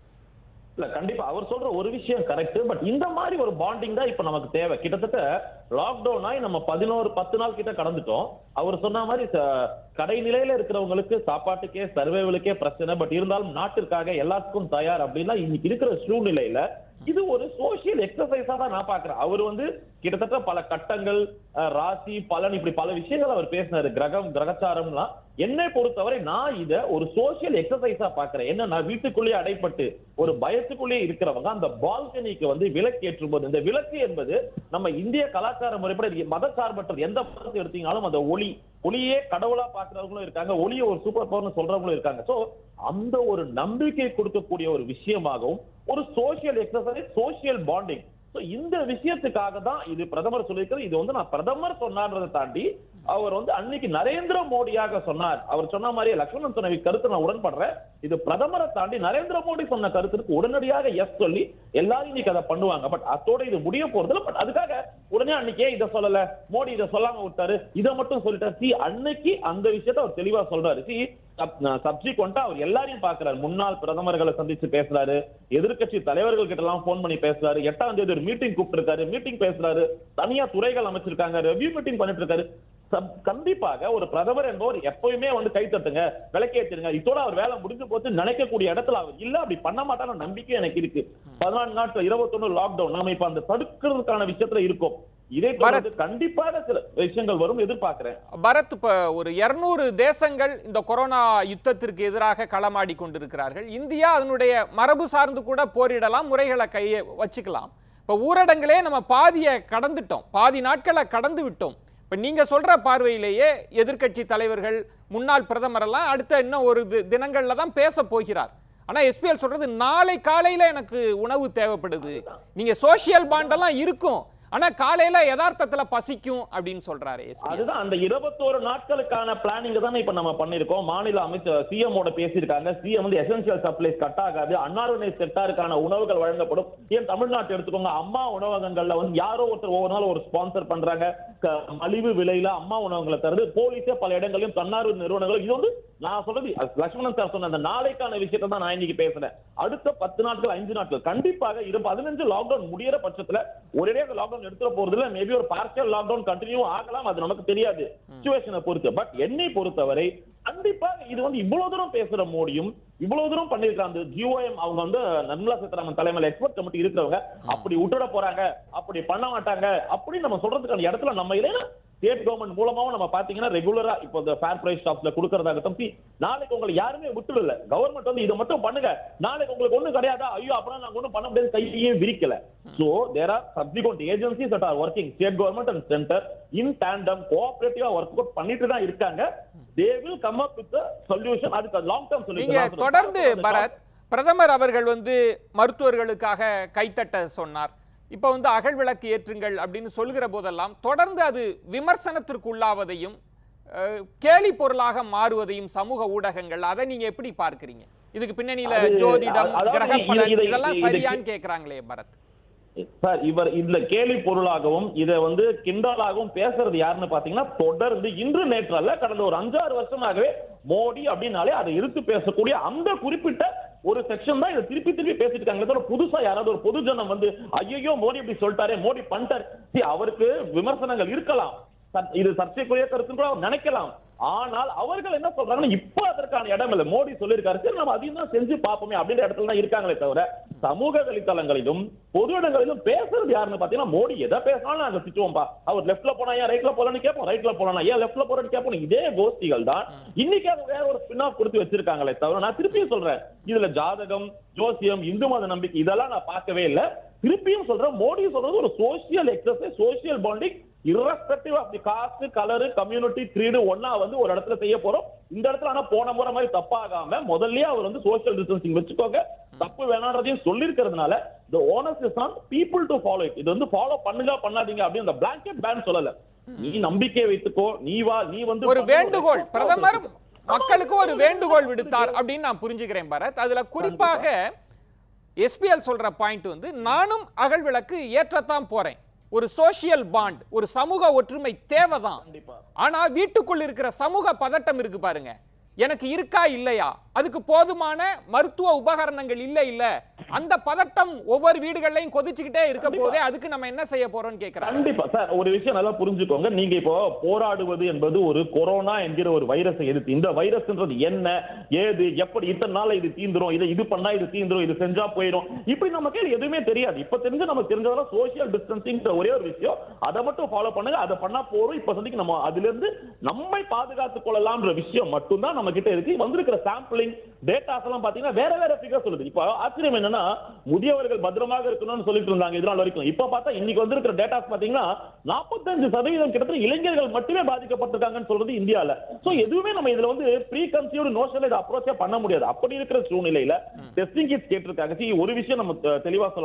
இல்ல கண்டிப்பா அவர் சொல்ற ஒரு விஷயம் கரெக்ட் பட் இந்த மாதிரி ஒரு பாண்டிங் தான் இப்ப நமக்கு தேவை கிட்டத்தட்ட லாக்டவுன் ஆகி நம்ம பதினோரு பத்து நாள் கிட்ட கடந்துட்டோம் அவர் சொன்ன மாதிரி ச- கடைநிலையில இருக்கிறவங்களுக்கு சாப்பாட்டுக்கே சர்வைவலுக்கே பிரச்சனை பட் இருந்தாலும் நாட்டிற்காக எல்லாத்துக்கும் தயார் அப்படின்னா இன்னைக்கு இருக்கிற சூழ்நிலையில இது ஒரு சோசியல் எக்ஸசைஸா தான் நான் பாக்குறேன் அவர் வந்து கிட்டத்தட்ட பல கட்டங்கள் அஹ், ராசி பலன் இப்படி பல விஷயங்கள் அவர் பேசினாரு கிரகம் கிரகச்சாரம்லாம் என்னை பொறுத்தவரை நான் இத ஒரு சோசியல் எக்ஸசைஸா பாக்குறேன் என்ன நான் வீட்டுக்குள்ளேயே அடைப்பட்டு ஒரு பயத்துக்குள்ளேயே இருக்கிறவங்க அந்த பால்கனிக்கு வந்து விளக்கு ஏற்றும் போது இந்த விளக்கு என்பது நம்ம இந்திய கலாச்சார முறைப்படி மத சார்பற்றது எந்த மதத்தை எடுத்தீங்கனாலும் அந்த ஒளி ஒளியே கடவுளா பாக்குறவங்களும் இருக்காங்க ஒளியை ஒரு சூப்பர் பவர்னு சொல்றவங்களும் இருக்காங்க சோ அந்த ஒரு நம்பிக்கை கொடுக்கக்கூடிய ஒரு விஷயமாகவும் ஒரு social exercise social bonding So, இந்த விஷயத்துக்காக தான் இது பிரதமர் சொல்லியிருக்கிறது இது வந்து நான் பிரதமர் சொன்னார்ன்றதை தாண்டி அவர் வந்து அன்னைக்கு நரேந்திர மோடியாக சொன்னார் அவர் சொன்ன மாதிரியே லக்ஷ்மணன் சொன்ன கருத்து நான் உடன்படுறேன் இது பிரதமரை தாண்டி நரேந்திர மோடி சொன்ன கருத்துக்கு உடனடியாக எஸ் சொல்லி எல்லாரும் இன்னைக்கு அதை பண்ணுவாங்க பட் அதோட இது முடிய போறதுல பட் அதுக்காக உடனே அன்னைக்கே இதை சொல்லல மோடி இதை சொல்லாம விட்டாரு இதை மட்டும் சொல்லிட்டாரு சி அன்னைக்கு அந்த விஷயத்த அவர் தெளிவா சொல்றாரு சி சப்சிக்வெண்டா அவர் எல்லாரையும் பாக்குறாரு முன்னாள் பிரதமர்களை சந்திச்சு பேசுறாரு எதிர்க்கட்சி தலைவர்கள் கிட்ட எல்லாம் போன் பண்ணி பேசுறாரு எட்டாம் தேதி ஒரு மீட்டிங் கூப்பிட்டு மீட்டிங் பேசுறாரு தனியா துறைகள் அமைச்சிருக்காங்க ரெவ்யூ மீட்டிங் பண்ணிட்டு இருக்காரு சப்- கண்டிப்பாக ஒரு பிரதமர் என்பவர் எப்பயுமே வந்து கை தட்டுங்க விளக்கேத்துங்க இதோட அவர் வேலை முடிஞ்சு போச்சு நினைக்கக்கூடிய இடத்துல அவர் இல்ல அப்படி பண்ண மாட்டான நம்பிக்கை எனக்கு இருக்கு பதினான்கு நாட்கள் இருபத்தொன்னு லாக்டவுன் நாம இப்ப அந்த தடுக்கிறதுக்கான விஷயத்துல இருக்கோம் இதை தொடர்ந்து கண்டிப்பாக சில விஷயங்கள் வரும் எதிர்பார்க்கிறேன் பரத் இப்ப ஒரு இருநூறு தேசங்கள் இந்த கொரோனா யுத்தத்திற்கு எதிராக களமாடி கொண்டிருக்கிறார்கள் இந்தியா அதனுடைய மரபு சார்ந்து கூட போரிடலாம் முறைகளை கையை வச்சுக்கலாம் இப்ப ஊரடங்களே நம்ம பாதியை கடந்துட்டோம் பாதி நாட்களை கடந்து விட்டோம் இப்ப நீங்க சொல்ற பார்வையிலேயே எதிர்க்கட்சி தலைவர்கள் முன்னாள் பிரதமர் எல்லாம் அடுத்த இன்னும் ஒரு தி- தினங்கள்ல தான் பேச போகிறார் ஆனா எஸ்பிஎல் சொல்றது நாளை காலையில எனக்கு உணவு தேவைப்படுது நீங்க சோசியல் பாண்டெல்லாம் இருக்கும் ஆனா காலையில யதார்த்தத்துல பசிக்கும் அப்படின்னு சொல்றாரு எஸ்பிஎல் அதுதான் அந்த இருபத்தோரு நாட்களுக்கான பிளானிங் தானே இப்ப நம்ம பண்ணிருக்கோம் மாநில அமைச்சர் சிஎம் ஓட பேசியிருக்காங்க சிஎம் வந்து எசென்சியல் சப்ளைஸ் கட் ஆகாது அன்னாருடைய செக்டாருக்கான உணவுகள் வழங்கப்படும் ஏன் தமிழ்நாட்டு எடுத்துக்கோங்க அம்மா உணவகங்கள்ல வந்து யாரோ ஒருத்தர் ஒவ்வொரு நாள் ஒரு ஸ்பான்சர் பண்றாங்க க- மலிவு விலையில அம்மா உணவகங்களை தருது போலீஸே பல இடங்களையும் தன்னார்வ நிறுவனங்கள் இது வந்து நான் சொல்றது அது லட்சுமணன் சார் சொன்ன அந்த நாளைக்கான விஷயத்தை தான் நான் இன்னைக்கு பேசுறேன் அடுத்த பத்து நாட்கள் அஞ்சு நாட்கள் கண்டிப்பாக இரு பதினஞ்சு லாக்டவுன் முடியற பட்சத்துல ஒரே லாக்டவுன் எடுத்துட போறது இல்ல மேபி ஒரு பார்ஷியல் லாக்டவுன் கண்டினியூ ஆகலாம் அது நமக்கு தெரியாது சுச்சுவேஷனை பொறுத்து பட் என்னை பொறுத்தவரை கண்டிப்பாக இது வந்து இவ்வளவு தூரம் பேசுற மோடியும் இவ்வளவு தூரம் பண்ணிருக்காங்க அந்த ஜிஓஎம் அவங்க வந்து நிர்மலா சீதாராமன் தலைமையில எக்ஸ்பர்ட் கமிட்டி இருக்கிறவங்க அப்படி விட்டுட போறாங்க அப்படி பண்ண மாட்டாங்க அப்படி நம்ம சொல்றதுக்கான இடத்துல நம்ம இல்லைன்னா ஸ்டேட் கவர்மெண்ட் மூலமாவும் நம்ம பாத்தீங்கன்னா ரெகுலரா இப்போ இந்த ஃபேர் பிரைஸ் ஷாப்ஸ்ல கொடுக்கறதாகட்டும் see, நாளைக்கு உங்களை யாருமே விட்டுடல கவர்மெண்ட் வந்து இதை மட்டும் பண்ணுங்க நாளைக்கு உங்களுக்கு ஒண்ணும் கிடையாதா ஐயோ அப்புறம் நாங்க ஒண்ணும் பண்ண முடியாது கையையும் விரிக்கல so there are subsequent agencies that are working state government and centre in tandem கோஆபரேட்டிவா ஒர்க் அவுட் பண்ணிட்டு தான் இருக்காங்க they will come up with solution அதுக்கு லாங் டர்ம் நீங்க தொடர்ந்து பரத் பிரதமர் அவர்கள் வந்து மருத்துவர்களுக்காக கைத்தட்ட சொன்னார் இப்ப வந்து அகல் விளக்கு ஏற்றுங்கள் அப்படின்னு சொல்கிற போதெல்லாம் தொடர்ந்து அது விமர்சனத்திற்கு உள்ளாவதையும் அஹ், கேலி பொருளாக மாறுவதையும் சமூக ஊடகங்கள் அதை நீங்க எப்படி பார்க்கறீங்க இதுக்கு பின்னணியில அது- ஜோதிடம் அதாவது கிரக இது- பலன் இது- இதெல்லாம் இது- சரியான்னு கேக்குறாங்களே பரத் சார் இவர் இதுல கேலி பொருளாகவும் இதை வந்து கிண்டலாகவும் பேசுறது யாருன்னு பாத்தீங்கன்னா தொடர்ந்து இன்று நேற்று அல்ல கடந்த ஒரு அஞ்சாறு வருஷமாகவே மோடி அப்படின்னாலே அதை எதிர்த்து பேசக்கூடிய அந்த குறிப்பிட்ட ஒரு செக்ஷன் தான் இதை திருப்பி திருப்பி பேசிட்டு இருக்காங்க தவிர புதுசா யாராவது ஒரு பொது ஜனம் வந்து ஐயோ மோடி இப்படி சொல்லிட்டாரே மோடி பண்ணிட்டாரு See, அவருக்கு விமர்சனங்கள் இருக்கலாம் சர்- இது சர்ச்சைக்குரிய கருத்து கூட அவர் நினைக்கலாம் ஆனால் அவர்கள் என்ன சொல்றாங்கன்னா இப்ப அதற்கான இடம் இல்லை மோடி சொல்லியிருக்காரு சரி நம்ம அதையும் தான் செஞ்சு பார்ப்போமே அப்படின்ற இடத்துல தான் இருக்காங்களே தவிர சமூக வலைத்தளங்களிலும் பொது இடங்களிலும் பேசுறது யாருன்னு பாத்தீங்கன்னா மோடி எதை பேசினாலும் நாங்க திட்டுவோம்பா அவர் லெஃப்ட்ல போனா ஏன் ரைட்ல போலான்னு கேட்போம் ரைட்ல போனா ஏன் லெஃப்ட்ல போறேன்னு கேட்போம் இதே கோஷ்டிகள் தான் இன்னைக்கு அவங்க வேற ஒரு ஸ்பின் ஆஃப் கொடுத்து வச்சிருக்காங்களே தவிர நான் திருப்பியும் சொல்றேன் இதுல ஜாதகம் ஜோசியம் இந்து மத நம்பிக்கை இதெல்லாம் நான் பார்க்கவே இல்லை திருப்பியும் சொல்றேன் மோடி சொல்றது ஒரு social exercise social bonding irrespective of the caste colour community creed ஒண்ணா வந்து ஒரு இடத்துல செய்ய போறோம் இந்த இடத்துல ஆனா போன முறை மாதிரி தப்பாகாம முதல்லயே அவர் வந்து சோசியல் டிஸ்டன்சிங் வச்சுக்கோங்க தப்பு வேணான்றதையும் சொல்லிருக்கிறதுனால the onus is on people to follow it இது வந்து ஃபாலோ பண்ணுங்க பண்ணாதீங்க அப்படின்னு அந்த blanket ban சொல்லல நீ நம்பிக்கை வைத்துக்கோ நீ வா நீ வந்து ஒரு பண்ணு, வேண்டுகோள் ஒரு பிரதமர் ஆமா, மக்களுக்கு ஒரு வேண்டுகோள் விடுத்தார் அப்படின்னு நான் புரிஞ்சுக்கிறேன் பரத் அதுல குறிப்பாக எஸ்பிஎல் சொல்ற பாயிண்ட் வந்து நானும் அகல் விளக்கு ஏற்றத்தான் போறேன் ஒரு சோஷியல் பாண்ட் ஒரு சமூக ஒற்றுமை தேவைதான் கண்டிப்பா ஆனா வீட்டுக்குள் இருக்கிற சமூக பதட்டம் இருக்கு பாருங்க எனக்கு இருக்கா இல்லையா அதுக்கு போதுமான மருத்துவ உபகரணங்கள் இல்ல இல்ல அந்த பதட்டம் ஒவ்வொரு வீடுகள்லயும் கொதிச்சுக்கிட்டே இருக்க போதே அதுக்கு நம்ம என்ன செய்ய போறோம்னு கேக்குறாங்க கண்டிப்பா சார் ஒரு விஷயம் நல்லா புரிஞ்சுக்கோங்க நீங்க இப்போ போராடுவது என்பது ஒரு கொரோனா என்கிற ஒரு வைரஸை எதிர்த்து இந்த வைரஸ்ன்றது என்ன ஏது எப்படி இத்தனை நாள் இது தீந்துரும் இது இது பண்ணா இது தீந்துரும் இது செஞ்சா போயிடும் இப்படி நமக்கு எதுவுமே தெரியாது இப்ப தெரிஞ்சு நமக்கு தெரிஞ்சதெல்லாம் சோசியல் டிஸ்டன்சிங் ஒரே ஒரு விஷயம் அதை மட்டும் ஃபாலோ பண்ணுங்க அதை பண்ணா போறோம் இப்ப சந்திக்கு நம்ம அதுல இருந்து நம்மை பாதுகாத்துக் கொள்ளலாம்ன்ற விஷயம் மட்டும்தான் நம்ம கிட்ட இருக்கு வந்திருக்கிற சாம்பிளிங் டேட்டாஸ் எல்லாம் பாத்தீங்கன்னா வேற வேற ஃபிகர் சொல்லுது இப்போ ஆச்சரியம் என்னன்னா முதியவர்கள் பத்திரமாக இருக்கணும்னு சொல்லிட்டு இருந்தாங்க இதனால் வரைக்கும் இப்ப பார்த்தா இன்னைக்கு வந்திருக்கிற டேட்டாஸ் பாத்தீங்கன்னா நாற்பத்தஞ்சு சதவீதம் கிட்டத்தட்ட இளைஞர்கள் மட்டுமே பாதிக்கப்பட்டிருக்காங்கன்னு சொல்றது இந்தியால சோ எதுவுமே நம்ம இதுல வந்து ப்ரீ கன்சீவ்டு நோஷன்ல இதை அப்ரோச்சே பண்ண முடியாது அப்படி இருக்கிற சூழ்நிலையில டெஸ்டிங் கிட்ஸ் கேட்டிருக்காங்க See, ஒரு விஷயம் நம்ம தெ- தெளிவா சொல்லணும்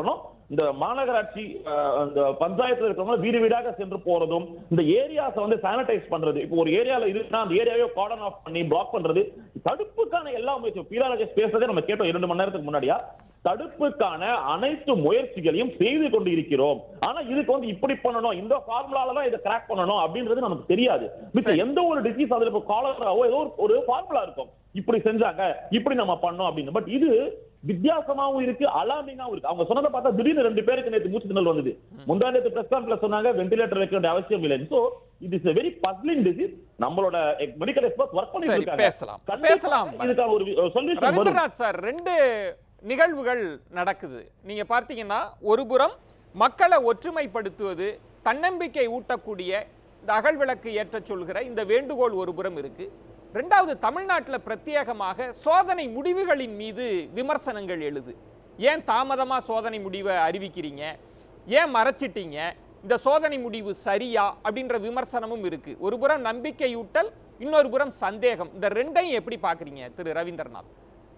இந்த மாநகராட்சி அஹ், அந்த பஞ்சாயத்துல இருக்கிறவங்க வீடு வீடாக சென்று போறதும் இந்த ஏரியாஸை வந்து சானிடைஸ் பண்றது இப்போ ஒரு ஏரியால இருக்குன்னா அந்த ஏரியாவே கார்டன் ஆஃப் பண்ணி பிளாக் பண்றது தடுப்புக்கான எல்லா முயற்சியும் பீலா ராஜேஷ் பேசுறதே நம்ம கேட்டோம் இரண்டு மணி நேரத்துக்கு முன்னாடியா தடுப்புக்கான அனைத்து முயற்சிகளையும் செய்து கொண்டு இருக்கிறோம் ஆனா இதுக்கு வந்து இப்படி பண்ணணும் இந்த ஃபார்முலால தான் இதை கிராக் பண்ணணும் அப்படின்றது நமக்கு தெரியாது மிச்ச எந்த ஒரு டிசீஸ் அதுல இப்போ காலராவோ ஏதோ ஒரு- ஒரு ஃபார்முலா இருக்கும் இப்படி செஞ்சாங்க இப்படி நம்ம பண்ணோம் அப்படின்னு பட் இது வித்தியாசமாவும் இருக்கு அலாமிங்காவும் இருக்கு அவங்க சொன்னதை பார்த்தா திடீர்னு ரெண்டு பேருக்கு நேத்து மூச்சு திணறல் வந்தது முந்தா நேத்து பிரஸ் கான்ஃபரன்ஸ்ல சொன்னாங்க வென்டிலேட்டர் வைக்க வேண்டிய அவசியம் இல்லை so it is very puzzling disease நம்மளோட மெடிக்கல் எக்ஸ்பர்ட் ஒர்க் பண்ணிட்டு சரி, இருக்காங்க பேசலாம். கண்டிப்பா பேசலாம். இதுக்கான ஒரு சொல்யூஷன் வரும் ரவீந்திரநாத் சார் ரெண்டு நிகழ்வுகள் நடக்குது நீங்க பார்த்தீங்கன்னா ஒரு புறம் மக்களை ஒற்றுமைப்படுத்துவது தன்னம்பிக்கை ஊட்டக்கூடிய இந்த அகழ்விளக்கு ஏற்றச் சொல்கிற இந்த வேண்டுகோள் ஒரு புறம் இருக்கு ரெண்டாவது தமிழ்நாட்டில் பிரத்யேகமாக சோதனை முடிவுகளின் மீது விமர்சனங்கள் எழுது ஏன் தாமதமா சோதனை முடிவை அறிவிக்கிறீங்க ஏன் மறைச்சிட்டீங்க இந்த சோதனை முடிவு சரியா அப்படின்ற விமர்சனமும் இருக்கு ஒரு புறம் நம்பிக்கையூட்டல் இன்னொரு புறம் சந்தேகம் இந்த ரெண்டையும் எப்படி பார்க்கறீங்க திரு ரவீந்திரநாத்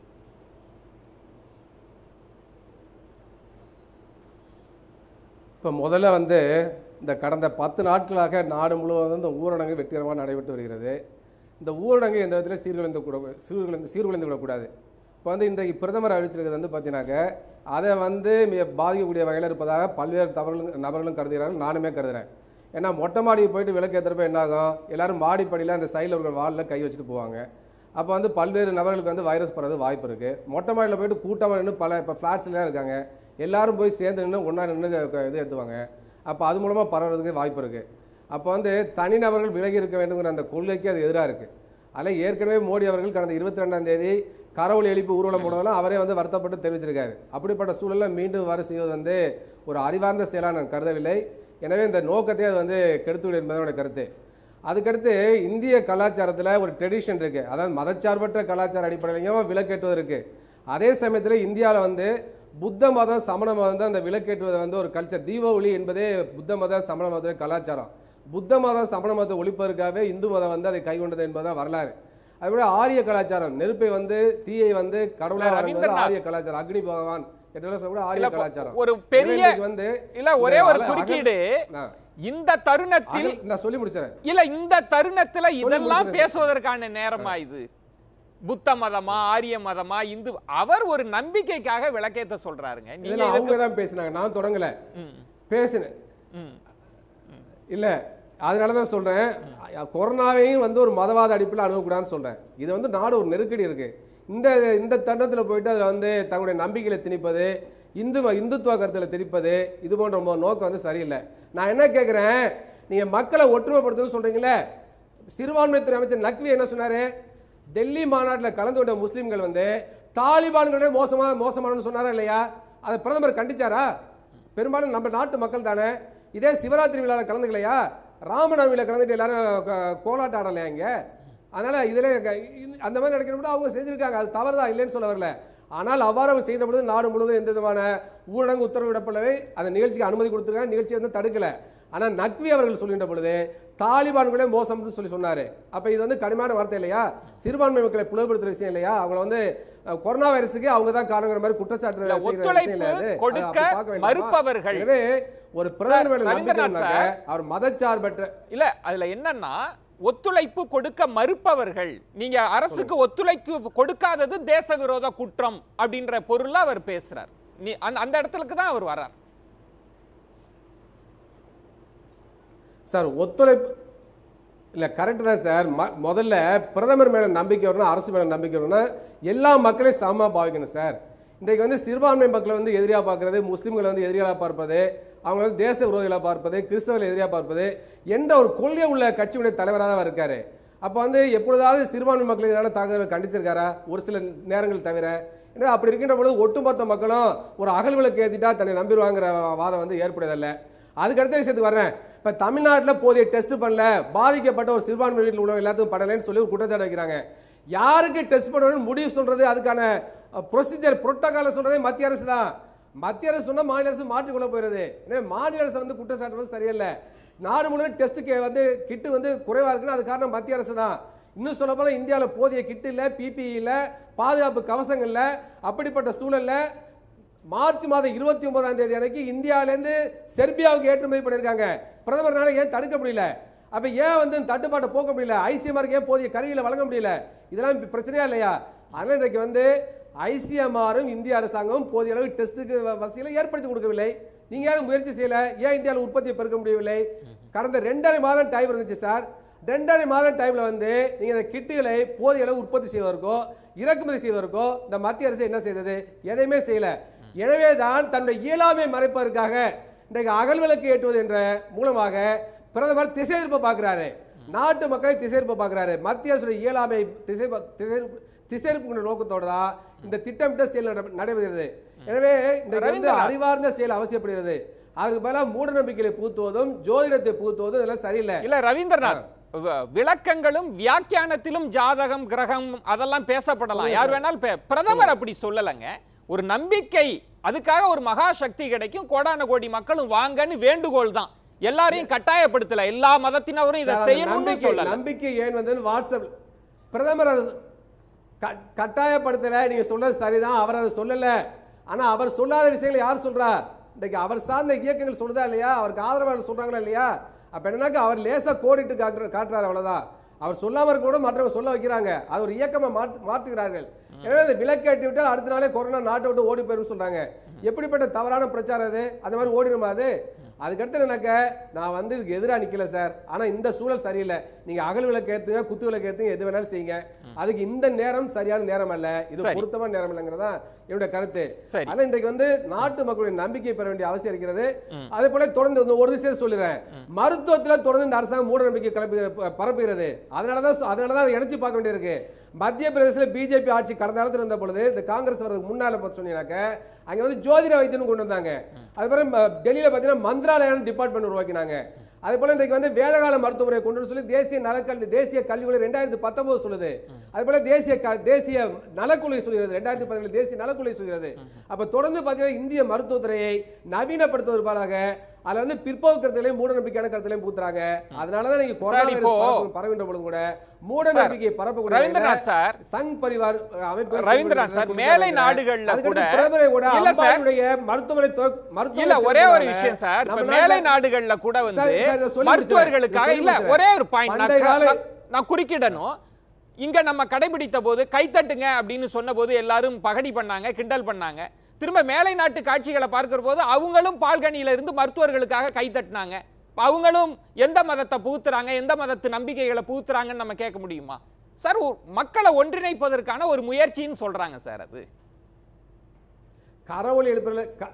இப்போ முதல்ல வந்து இந்த கடந்த பத்து நாட்களாக நாடு முழுவதும் இந்த ஊரடங்கு வெற்றிகரமாக நடைபெற்று வருகிறது இந்த ஊரடங்கு எந்த விதத்தில் சீர்குலைந்து கூட சீர்குலைந்து சீர்குலைந்து விடக்கூடாது இப்போ வந்து இன்றைக்கு பிரதமர் அறிவிச்சிருக்கிறது வந்து பார்த்தீங்கன்னாக்க அதை வந்து மிக பாதிக்கக்கூடிய வகையில் இருப்பதாக பல்வேறு தவறுகளும் நபர்களும் கருதுகிறார்கள் நானுமே கருதுகிறேன் ஏன்னா மொட்டை மாடிக்கு போயிட்டு விளக்கு ஏற்றுறப்ப என்ன ஆகும் எல்லாரும் மாடிப்படியில் அந்த சைடில் இருக்கிற வாலில் கை வச்சுட்டு போவாங்க அப்போ வந்து பல்வேறு நபர்களுக்கு வந்து வைரஸ் பரவது வாய்ப்பு இருக்குது மொட்டை மாடியில் போயிட்டு கூட்டமாக நின்று பல இப்போ ஃப்ளாட்ஸ்லாம் இருக்காங்க எல்லாரும் போய் சேர்ந்து நின்று ஒன்றா நின்று இது ஏற்றுவாங்க அப்போ அது மூலமாக பரவுறதுக்கு வாய்ப்பு இருக்குது அப்போ வந்து தனிநபர்கள் விலகி இருக்க வேண்டுங்கிற அந்த கொள்கைக்கு அது எதிராக இருக்குது அதில் ஏற்கனவே மோடி அவர்கள் கடந்த இருபத்தி ரெண்டாம் தேதி கரவொலி எழுப்பி ஊர்வலம் போனதெல்லாம் அவரே வந்து வருத்தப்பட்டு தெரிவிச்சிருக்காரு அப்படிப்பட்ட சூழலில் மீண்டும் வர செய்வது வந்து ஒரு அறிவார்ந்த செயலாக நான் கருதவில்லை எனவே இந்த நோக்கத்தை அது வந்து கெடுத்துவிடும் என்பது என்னுடைய கருத்து அதுக்கடுத்து இந்திய கலாச்சாரத்தில் ஒரு ட்ரெடிஷன் இருக்குது அதாவது மதச்சார்பற்ற கலாச்சார அடிப்படையிலையும் விலக்கேற்றுவது இருக்குது அதே சமயத்தில் இந்தியாவில் வந்து புத்த மதம் சமண மதம் தான் அந்த விலக்கேற்றுவது வந்து ஒரு கல்ச்சர் தீபாவளி என்பதே புத்த மத சமண மத கலாச்சாரம் புத்த மதம் சமண மதத்தை ஒழிப்பதற்காகவே இந்து மதம் வந்து அதை கைக்கொண்டது என்பதுதான் வரலாறு அதுபோல ஆரிய கலாச்சாரம் நெருப்பை வந்து தீயை வந்து கடவுளாக வணங்குவது ரவீந்திரநாத். ஆரிய கலாச்சாரம் அக்னி பகவான் என்றெல்லாம் சொல்லக்கூட ஆரிய இல்ல, கலாச்சாரம் ஒரு பெரிய எனவே இன்னைக்கு வந்து இல்ல ஒரே இந்த ஒரு அக- குறுக்கீடு ஆ. இந்த தருணத்தில் அகல்- நான் சொல்லி முடிச்சிடறேன் இல்ல இந்த தருணத்துல இதெல்லாம் முடிக்கிறேன். பேசுவதற்கான நேரமா இது புத்த மதமா ஆரிய மதமா இந்து அவர் ஒரு நம்பிக்கைக்காக விளக்கேத்த சொல்றாருங்க நீங்க இதெல்லாம் இதுக்கு- அவங்க தான் பேசினாங்க நான் தொடங்கல ம், பேசினேன் ம். இல்ல அதனால தான் சொல்றேன் கொரோனாவையும் வந்து ஒரு மதவாத அடிப்பில் அணுகக்கூடாதுன்னு சொல்றேன் இது வந்து நாடு ஒரு நெருக்கடி இருக்கு இந்த இந்த தருணத்தில் போயிட்டு அதில் வந்து தங்களுடைய நம்பிக்கையில திணிப்பது இந்து இந்துத்துவ கருத்துல திணிப்பது இது போன்ற மோ- நோக்கம் வந்து சரியில்லை நான் என்ன கேட்குறேன் நீங்க மக்களை ஒற்றுமைப்படுத்தணும்னு சொல்றீங்களே சிறுபான்மைத்துறை அமைச்சர் நக்வி என்ன சொன்னாரு டெல்லி மாநாட்டில் கலந்து கொண்ட முஸ்லீம்கள் வந்து தாலிபான்களே மோசமா மோசமானு சொன்னாரா இல்லையா அதை பிரதமர் கண்டிச்சாரா பெரும்பாலும் நம்ம நாட்டு மக்கள் தானே இதே சிவராத்திரி விழாவில் கலந்துக்கலையா ராமநவமியில் கலந்துட்டு எல்லாரும் க- கோலாட்டம் ஆடலையா இங்க அதனால இதுல க- இந்த- அந்த மாதிரி நடக்கிறப்ப அவங்க செஞ்சிருக்காங்க அது தவறுதான் இல்லைன்னு சொல்ல வரல ஆனால் அவ்வாறு அவர் செய்த பொழுது நாடு முழுவதும் எந்த விதமான ஊரடங்கு உத்தரவிடப்படவே அந்த நிகழ்ச்சிக்கு அனுமதி கொடுத்துருக்காங்க நிகழ்ச்சி வந்து தடுக்கல ஆனா நக்வி அவர்கள் சொல்கின்ற பொழுது தாலிபான்களே மோசம்னு சொல்லி சொன்னாரு அப்ப இது வந்து கடுமையான வார்த்தை இல்லையா சிறுபான்மை மக்களை பிளவுபடுத்துற விஷயம் இல்லையா அவங்கள வந்து அஹ், கொரோனா வைரஸுக்கு அவங்க தான் காரணங்கிற மாதிரி குற்றச்சாட்டு இல்ல, செய்யற ஒத்துழைப்பு விஷயம் இல்லையா அது? அதை கொடுக்க அப்படி பார்க்க வேண்டாமா? மறுப்பவர்கள். எனவே ஒரு பிரதமர் மேல நம்பிக்கை ரவீந்திரநாத் இருந்தாக்க, அவர் மதச்சார்பற்ற இல்ல அதுல என்னன்னா ஒத்துழைப்பு கொடுக்க மறுப்பவர்கள் நீங்க அரசுக்கு ஒத்துழைப்பு கொடுக்காதது தேச விரோத குற்றம் அப்படின்ற பொருள்ல அவர் பேசுறார் நீ அந்த அந்த இடத்துக்கு தான் அவர் வர்றார் சார் ஒத்துழைப்பு இல்லை கரெக்டு தான் சார் ம- முதல்ல பிரதமர் மேல நம்பிக்கை வரணும் அரசு மேல நம்பிக்கை வரணும் எல்லா மக்களையும் சமமா பாவிக்கணும் சார் இன்றைக்கு வந்து சிறுபான்மை மக்களை வந்து எதிரியாக பார்க்கறது முஸ்லீம்களை வந்து எதிரியாக பார்ப்பது அவங்க வந்து தேச விரோதிகளாக பார்ப்பது கிறிஸ்தவர்களை எதிரியாக பார்ப்பது என்ற ஒரு கொள்கை உள்ள கட்சியுடைய தலைவராக தான் அவர் இருக்காரு அப்போ வந்து எப்பொழுதாவது சிறுபான்மை மக்களுக்கு எதிரான தாக்குதல் கண்டிச்சிருக்காரா ஒரு சில நேரங்கள் தவிர ஏன்னா அப்படி இருக்கின்ற பொழுது ஒட்டுமொத்த மக்களும் ஒரு அகல் விளக்கு ஏற்றிட்டா தன்னை நம்பிடுவாங்கிற வாதம் வந்து ஏற்படுவதில்லை அதுக்கு அடுத்த விஷயத்துக்கு வரேன் இப்போ தமிழ்நாட்டில் போதிய டெஸ்ட் பண்ணல பாதிக்கப்பட்ட ஒரு சிறுபான்மை வீட்டில் உள்ளவங்க எல்லாத்துக்கும் பண்ணலைன்னு சொல்லி ஒரு குற்றச்சாட்டு வைக்கிறாங்க யாருக்கு டெஸ்ட் பண்ணணும்னு முடிவு சொல்றது அதுக்கான ப்ரொசீஜர் புரோட்டோகால சொல்றதே மத்திய அரசு தான் மத்திய அரசு சொன்னா மாநில அரசு மாற்றிக்கொள்ள போயிருது எனவே மாநில அரசு வந்து குற்றச்சாட்டுறது சரியில்லை நாடு முழுவதும் டெஸ்ட்டுக்கு வந்து கிட்டு வந்து குறைவா இருக்குன்னா அது காரணம் மத்திய அரசு தான் இன்னும் சொல்ல போனா இந்தியாவில் போதிய கிட்டு இல்லை பிபிஇ இல்லை பாதுகாப்பு கவசங்கள் இல்லை அப்படிப்பட்ட சூழல்ல மார்ச் மாதம் இருபத்தி ஒன்பதாம் தேதி அன்னைக்கு இந்தியாவிலேருந்து செர்பியாவுக்கு ஏற்றுமதி பண்ணியிருக்காங்க பிரதமர்னால ஏன் தடுக்க முடியல அப்ப ஏன் வந்து இந்த தட்டுப்பாட்டை போக்க முடியல ஐசிஎம்ஆருக்கு ஏன் போதிய கருவிகளை வழங்க முடியல இதெல்லாம் இப்ப பிரச்சனையா இல்லையா அதனால இன்றைக்கு வந்து ஐசிஎம்ஆரும் இந்திய அரசாங்கமும் போதிய அளவு டெஸ்ட்டுக்கு வசதிகளை ஏற்படுத்தி கொடுக்கவில்லை நீங்க ஏன் முயற்சி செய்யல ஏன் இந்தியாவில் உற்பத்தியை பெருக்க முடியவில்லை கடந்த ரெண்டரை மாதம் டைம் இருந்துச்சு சார் ரெண்டரை மாதம் டைம்ல வந்து நீங்க இந்த கிட்டுகளை போதிய அளவு உற்பத்தி செய்வதற்கோ இறக்குமதி செய்வதற்கோ இந்த மத்திய அரசு என்ன செய்தது எதையுமே செய்யல எனவே தான் தன்னுடைய இயலாமை மறைப்பதற்காக இன்றைக்கு அகல் விளக்கு ஏற்றுவது என்ற மூலமாக பிரதமர் திசை திருப்ப பார்க்கிறாரு நாட்டு மக்களை திசை திருப்ப பார்க்கிறாரு மத்திய அரசுடைய இயலாமை திசை திசை திசை திருப்புகின்ற நோக்கத்தோட தான் இந்த திட்டமிட்ட செயல் நட- நடைபெறுகிறது எனவே இன்றைக்கு வந்து ரவீந்திரநாத். அறிவார்ந்த செயல் அவசியப்படுகிறது அதுக்கு பதிலாக மூட நம்பிக்கையை பூத்துவதும் ஜோதிடத்தை பூத்துவதும் இதெல்லாம் சரியில்லை இல்ல ரவீந்திரநாத் வ- விளக்கங்களும் வியாக்கியானத்திலும் ஜாதகம் கிரகம் அதெல்லாம் பேசப்படலாம் யார் வேணாலும் பே- பிரதமர் அப்படி சொல்லலைங்க ஒரு நம்பிக்கை அதுக்காக ஒரு மகா சக்தி கிடைக்கும் கோடான கோடி மக்களும் வாங்கன்னு வேண்டுகோள் தான் எல்லாரையும் கட்டாயப்படுத்தல எல்லா மதத்தினரும் இதை சார், அந்த செய்யணும்னு நம்பிக்கை சொல்லல நம்பிக்கை ஏன் வந்து வாட்ஸ்அப் பிரதமர் அதை க- கட்டாயப்படுத்தல நீங்க சொல்றது சரிதான் அவர் அதை சொல்லல ஆனா அவர் சொல்லாத விஷயங்களை யார் சொல்றா இன்னைக்கு அவர் சார்ந்த இயக்கங்கள் சொல்றதா இல்லையா அவருக்கு ஆதரவாளர் சொல்றாங்களா இல்லையா அப்ப என்னன்னாக்கா அவர் லேசா கோடிட்டு காட்டுற காட்டுறாரு அவ்வளவுதான் அவர் சொல்லாம இருக்க கூட மற்றவங்க சொல்ல வைக்கிறாங்க அது ஒரு இயக்கமா மாற்று மாற்றுகிறார்கள் எனவே அந்த விலக்கேற்றி விட்டால் அடுத்த நாளே கொரோனா நாட்டை விட்டு ஓடி போயிரும் சொல்றாங்க எப்படிப்பட்ட தவறான பிரச்சாரம் அது அந்த மாதிரி ஓடிடுமா அது அதுக்கடுத்து எனக்கு நான் வந்து இதுக்கு எதிராக நிக்கல சார் ஆனா இந்த சூழல் சரியில்லை நீங்க அகல் விளக்கு ஏத்துங்க குத்து விளக்கு ஏத்துங்க எது வேணாலும் செய்யுங்க அதுக்கு இந்த நேரம் சரியான நேரம் அல்ல இது சரி. பொருத்தமான நேரம் இல்லைங்கிறதா என்னுடைய கருத்து சரி. ஆனா இன்றைக்கு வந்து நாட்டு மக்களுடைய நம்பிக்கை பெற வேண்டிய அவசியம் இருக்கிறது அதே போல தொடர்ந்து இந்த ஒரு விஷயம் சொல்லுறேன் மருத்துவத்துல தொடர்ந்து இந்த அரசாங்கம் மூட நம்பிக்கை கிளப்பி ப- பரப்புகிறது அதனாலதான் அதனாலதான் அதை இணைச்சு பார்க்க வேண்டியிருக்கு மத்திய பிரதேசத்தில் பிஜேபி ஆட்சி கடந்த காலத்தில் இருந்த பொழுது இந்த காங்கிரஸ் வரதுக்கு முன்னால பார்த்து சொன்னீங்கன்னாக்க அங்க வந்து ஜோதிட வைத்தியம் கொண்டு வந்தாங்க அதுக்கப்புறம் ம- டெல்லியில பார்த்தீங்கன்னா மந்திராலயம் டிபார்ட்மெண்ட் உருவாக்கினாங்க அதே போல இன்றைக்கு வந்து வேதகால மருத்துவமுறை கொண்டு வர சொல்லி தேசிய நலக்கல்வி தேசிய கல்விக்குழு ரெண்டாயிரத்தி பத்தொன்பது சொல்லுது அதே போல தேசிய க- தேசிய நலக்குழு சொல்கிறது ரெண்டாயிரத்தி பதினேழு தேசிய நலக்குழு சொல்கிறது அப்ப தொடர்ந்து பார்த்தீங்கன்னா இந்திய மருத்துவத்துறையை நவீனப்படுத்துவதற்காக அதுல வந்து பிற்போக்கு கருத்துலையும் மூட நம்பிக்கையான கருத்துலையும் பூத்துறாங்க அதனாலதான் நீங்க கொரோனா சார், இப்போ- வைரஸ் பரப்பு- பரவுகின்ற பொழுது கூட மூட சார், நம்பிக்கையை பரப்பக்கூடிய ரவீந்திரநாத் சார் சங் பரிவார் அமைப்பு ரவீந்திரநாத் சார், மேலை நாடுகள்ல கூட- பிரதமரை கூட இல்ல சார். அம்பானியுடைய மருத்துவமனை துவ- மருத்துவமனை இல்ல ஒரே ஒரு திறந்ததால விஷயம் சார் இப்ப நம்ம மேலை நாட்டுல- நாடுகள்ல கூட வந்து சார், சார், இதை சொல்லி மருத்துவர்களுக்காக முடிச்சிடுறேன். இல்ல இதை சொல்லி ஒரே ஒரு பாயிண்ட் பண்டைய கால- நான் குறுக்கிடணும் இங்க நம்ம கடைபிடித்த போது கைத்தட்டுங்க அப்படின்னு சொன்ன போது எல்லாரும் பகடி பண்ணாங்க கிண்டல் பண்ணாங்க திரும்ப மேலை நாட்டு காட்சிகளை பார்க்கிற போது அவங்களும் பால்கனியில இருந்து மருத்துவர்களுக்காக கைத்தட்டினாங்க இப்ப அவங்களும் எந்த மதத்தை புகுத்துறாங்க எந்த மதத்து நம்பிக்கைகளை புகுத்துறாங்கன்னு நம்ம கேட்க முடியுமா சார் ஒரு மக்களை ஒன்றிணைப்பதற்கான ஒரு முயற்சின்னு சொல்றாங்க சார் அது கரவொலி எழுப்புறதுல க-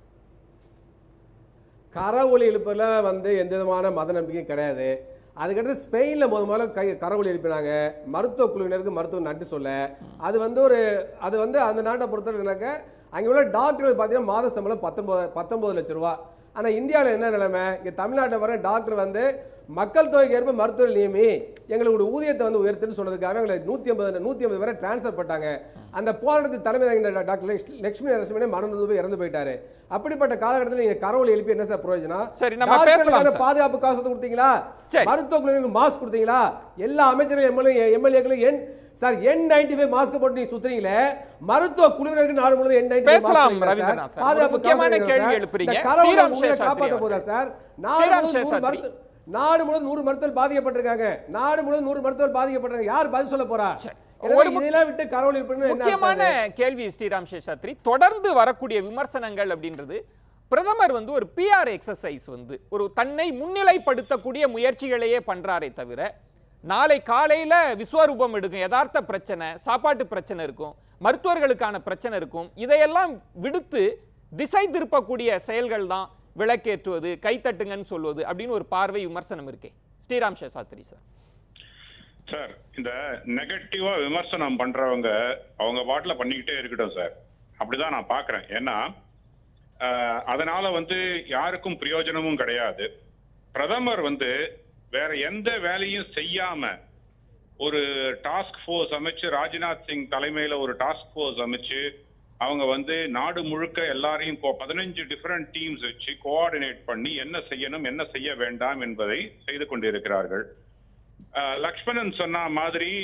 கரவொலி எழுப்புறதுல வந்து எந்த விதமான மத நம்பிக்கையும் கிடையாது அதுக்கடுத்து ஸ்பெயினில் முத முதல்ல கை கரவொலி எழுப்பினாங்க மருத்துவ குழுவினருக்கு மருத்துவம் நன்றி சொல்ல அது வந்து ஒரு அது வந்து அந்த நாட்டை பொறுத்தவரைக்கும் அங்கே உள்ள டாக்டர்கள் பார்த்தீங்கன்னா மாத சம்பளம் பத்தொன்பது பத்தொன்பது லட்ச ரூபா ஆனால் இந்தியாவில் என்ன நிலைமை இங்கே தமிழ்நாட்டில் வர டாக்டர் வந்து மக்கள் தொகைக்கு ஏற்ப மருத்துவர் நியமி எங்களோட ஊதியத்தை வந்து உயர்த்துன்னு சொன்னதுக்காக எங்களை நூற்றி ஐம்பது நூற்றி ஐம்பது வரை டிரான்ஸ்ஃபர் பண்ணிட்டாங்க அந்த போராட்டத்துக்கு தலைமை தாங்கின டாக்டர் லட்சுமி- லட்சுமி நரசிம்மனே மனம் நொந்து போய் இறந்து போயிட்டாரு அப்படிப்பட்ட காலகட்டத்தில் நீங்க கரவொலி எழுப்பி என்ன சார் பிரயோஜனம் சரி, நம்ம டாக்டர்களுக்கான பேசலாம் சார். பாதுகாப்பு காசு கொடுத்தீங்களா சரி. மருத்துவ குழுவினருக்கு மாஸ்க் கொடுத்தீங்களா எல்லா அமைச்சர்கள் எம்எல்ஏ எம்எல்ஏக்களும் N sir N ninety five mask போட்டு நீங்க சுத்துறீங்களே மருத்துவ குழுவினருக்கு நாடு முழுவதும் என் நைன்டி பேசலாம், ரவீந்திரநாத் சார். ஒரு முக்கியமான கேள்வி எழுப்புறீங்க. ஸ்ரீராம் சேஷாத்ரி காப்பாற்ற அவர்கள். போதா சார் நாடு ஸ்ரீராம் முழுவதும் நூறு சேஷாத்ரி. மருத்துவ நாடு முழுவதும் நூறு மருத்துவர் பாதிக்கப்பட்டிருக்காங்க நாடு முழுவதும் நூறு மருத்துவர் பாதிக்கப்பட்டிருக்காங்க யார் பதில் சொல்ல போறா எனவே ஒரு மு- இதெல்லாம் விட்டு கரவொலி எழுப்புறது என்ன முக்கியமான அர்த்தம்? கேள்வி ஸ்ரீராம் சேஷாத்ரி தொடர்ந்து வரக்கூடிய விமர்சனங்கள் அப்படின்றது பிரதமர் வந்து ஒரு பிஆர் எக்ஸசைஸ் வந்து ஒரு தன்னை முன்னிலைப்படுத்தக்கூடிய முயற்சிகளையே பண்றாரே தவிர நாளை காலையில விஸ்வரூபம் எடுக்கும் யதார்த்த பிரச்சனை சாப்பாட்டு பிரச்சனை இருக்கும் மருத்துவர்களுக்கான பிரச்சனை இருக்கும் இதையெல்லாம் விடுத்து திசை திருப்பக்கூடிய செயல்கள் தான் விளக்கேற்றுவது கைத்தட்டுங்கன்னு சொல்வது அப்படின்னு ஒரு பார்வை விமர்சனம் இருக்கே ஸ்ரீராம் சேஷாத்ரி சார் சார் இந்த நெகட்டிவா விமர்சனம் பண்றவங்க அவங்க பாட்டுல பண்ணிக்கிட்டே இருக்கட்டும் சார் அப்படிதான் நான் பாக்குறேன் ஏன்னா ஆஹ், அதனால வந்து யாருக்கும் பிரயோஜனமும் கிடையாது பிரதமர் வந்து வேற எந்த வேலையும் செய்யாம ஒரு டாஸ்க் ஃபோர்ஸ் அமைச்சு ராஜ்நாத் சிங் தலைமையில ஒரு டாஸ்க் ஃபோர்ஸ் அமைச்சு அவங்க வந்து நாடு முழுக்க எல்லாரையும் பதினஞ்சு டிஃபரெண்ட் டீம்ஸ் வச்சு கோஆர்டினேட் பண்ணி என்ன செய்யணும் என்ன செய்ய வேண்டாம் என்பதை செய்து கொண்டிருக்கிறார்கள் அஹ், லக்ஷ்மணன் சொன்ன மாதிரி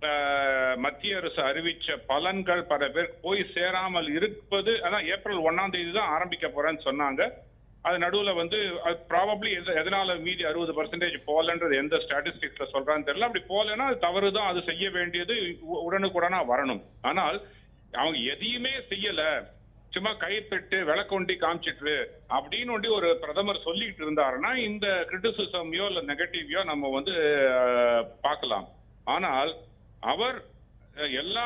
அஹ், மத்திய அரசு அறிவிச்ச பலன்கள் பல பேர் போய் சேராமல் இருப்பது அதான் ஏப்ரல் ஒன்னாம் தேதி தான் ஆரம்பிக்க போறேன்னு சொன்னாங்க அது நடுவுல வந்து ப்ராபப்ளி எதனால மீதி அறுபது பர்சன்டேஜ் போகலன்றது எந்த ஸ்டாட்டிஸ்டிக்ஸ்ல சொல்றான்னு தெரியல அப்படி போகலன்னா அது தவறு தான் அது செய்ய வேண்டியது உ- உடனுக்குடனா வரணும் ஆனால் அவங்க எதையுமே செய்யல சும்மா கைப்பெட்டு விளக்கொண்டி காமிச்சிட்டு அப்படின்னு ஒண்டி ஒரு பிரதமர் சொல்லிட்டு இருந்தாருன்னா இந்த கிரிட்டிசிசமையோ இல்ல நெகட்டிவையோ நம்ம வந்து அஹ், பார்க்கலாம் ஆனால் அவர் அஹ், எல்லா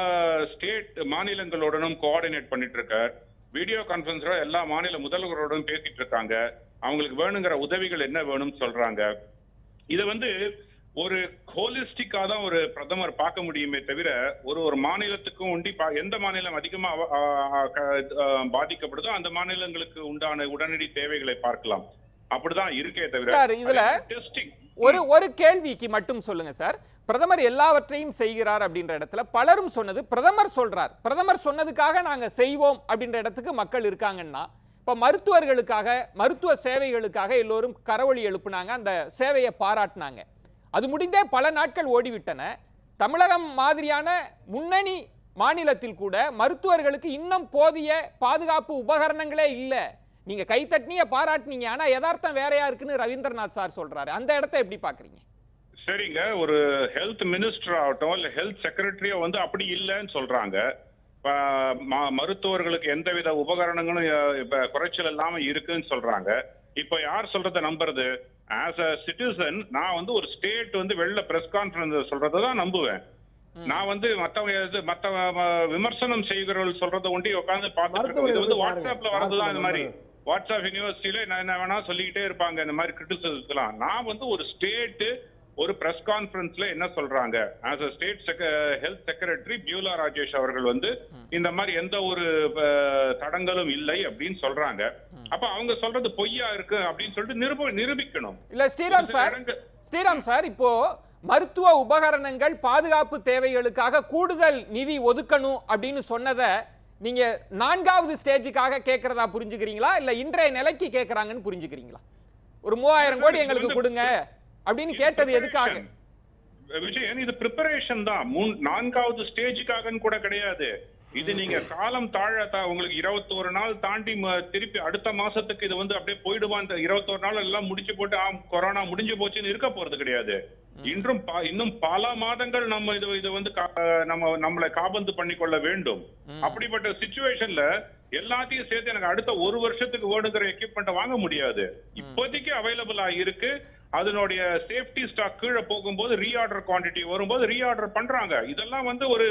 ஸ்டேட் மாநிலங்களுடனும் கோஆர்டினேட் பண்ணிட்டு இருக்கார் வீடியோ கான்பரன்ஸ்ல எல்லா மாநில முதல்வர்களுடன் பேசிட்டு இருக்காங்க அவங்களுக்கு வேணுங்கிற உதவிகள் என்ன வேணும்னு சொல்றாங்க இதை வந்து ஒரு ஹோலிஸ்டிக்கா தான் ஒரு பிரதமர் பார்க்க முடியுமே தவிர ஒரு ஒரு மாநிலத்துக்கும் உண்டி பா- எந்த மாநிலம் அதிகமா அவ- ஆ- ஆ- க- ஆ, பாதிக்கப்படுதோ அந்த மாநிலங்களுக்கு உண்டான உடனடி தேவைகளை பார்க்கலாம் அப்படிதான் இருக்கே தவிர சார், இதுல டெஸ்டிங் ஒரு ஒரு கேள்விக்கு மட்டும் சொல்லுங்க சார் பிரதமர் எல்லாவற்றையும் செய்கிறார் அப்படின்ற இடத்துல பலரும் சொன்னது பிரதமர் சொல்றார் பிரதமர் சொன்னதுக்காக நாங்க செய்வோம் அப்படின்ற இடத்துக்கு மக்கள் இருக்காங்கன்னா இப்ப மருத்துவர்களுக்காக மருத்துவ சேவைகளுக்காக எல்லோரும் கரவொலி எழுப்புனாங்க அந்த சேவையை பாராட்டினாங்க அது முடிந்தே பல நாட்கள் ஓடிவிட்டன தமிழகம் மாதிரியான முன்னணி மாநிலத்தில் கூட மருத்துவர்களுக்கு இன்னும் போதிய பாதுகாப்பு உபகரணங்களே இல்லை நீங்க கைத்தட்டினிய பாராட்டினீங்க ஆனா யதார்த்தம் வேறையா இருக்குன்னு ரவீந்திரநாத் சார் சொல்றாரு அந்த இடத்த எப்படி பாக்குறீங்க சரிங்க ஒரு ஹெல்த் மினிஸ்டர் ஆகட்டும் இல்ல ஹெல்த் செக்ரட்டரியோ வந்து அப்படி இல்லைன்னு சொல்றாங்க இப்ப, ம- மருத்துவர்களுக்கு எந்தவித உபகரணங்களும் அஹ், இப்ப குறைச்சல் இல்லாம இருக்குன்னு சொல்றாங்க இப்ப யார் சொல்றத நம்புறது ஆஸ் அ சிட்டிசன் நான் வந்து ஒரு ஸ்டேட் வந்து வெளில பிரஸ் கான்ஃபரன்ஸ் சொல்றதை தான் நம்புவேன் நான் வந்து மத்தவங்க இது மத்த அஹ், விமர்சனம் செய்கிறவர்கள் சொல்றதை ஒண்டி உட்கார்ந்து பார்த்துட்டு இருக்கோம். இது வந்து மருத்துவர்கள் வாட்ஸ்அப்ல பாருங்க. வரதுதான் இந்த மாதிரி யார் வாட்ஸ்அப் யூனிவர்சிட்டியில நான் என்ன வேணா சொல்லிக்கிட்டே இருப்பாங்க இந்த மாதிரி கிரிட்டிசிசம்லாம் நான் வந்து ஒரு ஸ்டேட் ஒரு பிரஸ் கான்ஃபரன்ஸ்ல என்ன சொல்றாங்க as a state health secretary Beela Rajesh அவர்கள் வந்து இந்த மாதிரி எந்த ஒரு அஹ், தடங்களும் இல்லை அப்படின்னு சொல்றாங்க அப்ப அவங்க சொல்றது பொய்யா இருக்கு அப்படின்னு சொல்லிட்டு நிரூப நிரூபிக்கணும் இல்ல ஸ்ரீராம் ஒரு சில சார் இடங்க- ஸ்ரீராம் சார் இப்போ மருத்துவ உபகரணங்கள் பாதுகாப்பு தேவைகளுக்காக கூடுதல் நிதி ஒதுக்கணும் அப்படின்னு சொன்னதை நீங்க நான்காவது ஸ்டேஜுக்காக கேட்கறதா புரிஞ்சுக்கிறீங்களா இல்ல இன்றைய நிலைக்கு கேட்கறாங்கன்னு புரிஞ்சுக்கிறீங்களா ஒரு மூவாயிரம் கோடி எங்களுக்கு கொடுங்க அப்படின்னு கேட்டது எதுக்காக விஜயன் இது ப்ரிப்பரேஷன் தான் மூணு நான்காவது ஸ்டேஜுக்காகன்னு கூட கிடையாது இது நீங்க காலம் தாழ தா- உங்களுக்கு இருபத்தோரு நாள் தாண்டி ம- திருப்பி அடுத்த மாசத்துக்கு இது வந்து அப்படியே போயிடுமா இந்த இருபத்தோரு நாள் எல்லாம் முடிச்சு போட்டு ஆ கொரோனா முடிஞ்சு போச்சுன்னு இருக்க போறது கிடையாது இன்றும் ப- இன்னும் பல மாதங்கள் நம்ம இது இது வந்து கா- நம்ம நம்மளை காபந்து பண்ணி கொள்ள வேண்டும் அப்படிப்பட்ட சுச்சுவேஷன்ல எல்லாத்தையும் சேர்த்து எனக்கு அடுத்த ஒரு வருஷத்துக்கு வேணுங்கிற எக்யூப்மெண்ட் வாங்க முடியாது இப்போதைக்கு அவைலபிளா இருக்கு அதனுடைய சேஃப்டி ஸ்டாக் கீழே போகும்போது ரீஆர்டர் குவாண்டிட்டி வரும்போது ரீஆர்டர் பண்றாங்க இதெல்லாம் வந்து ஒரு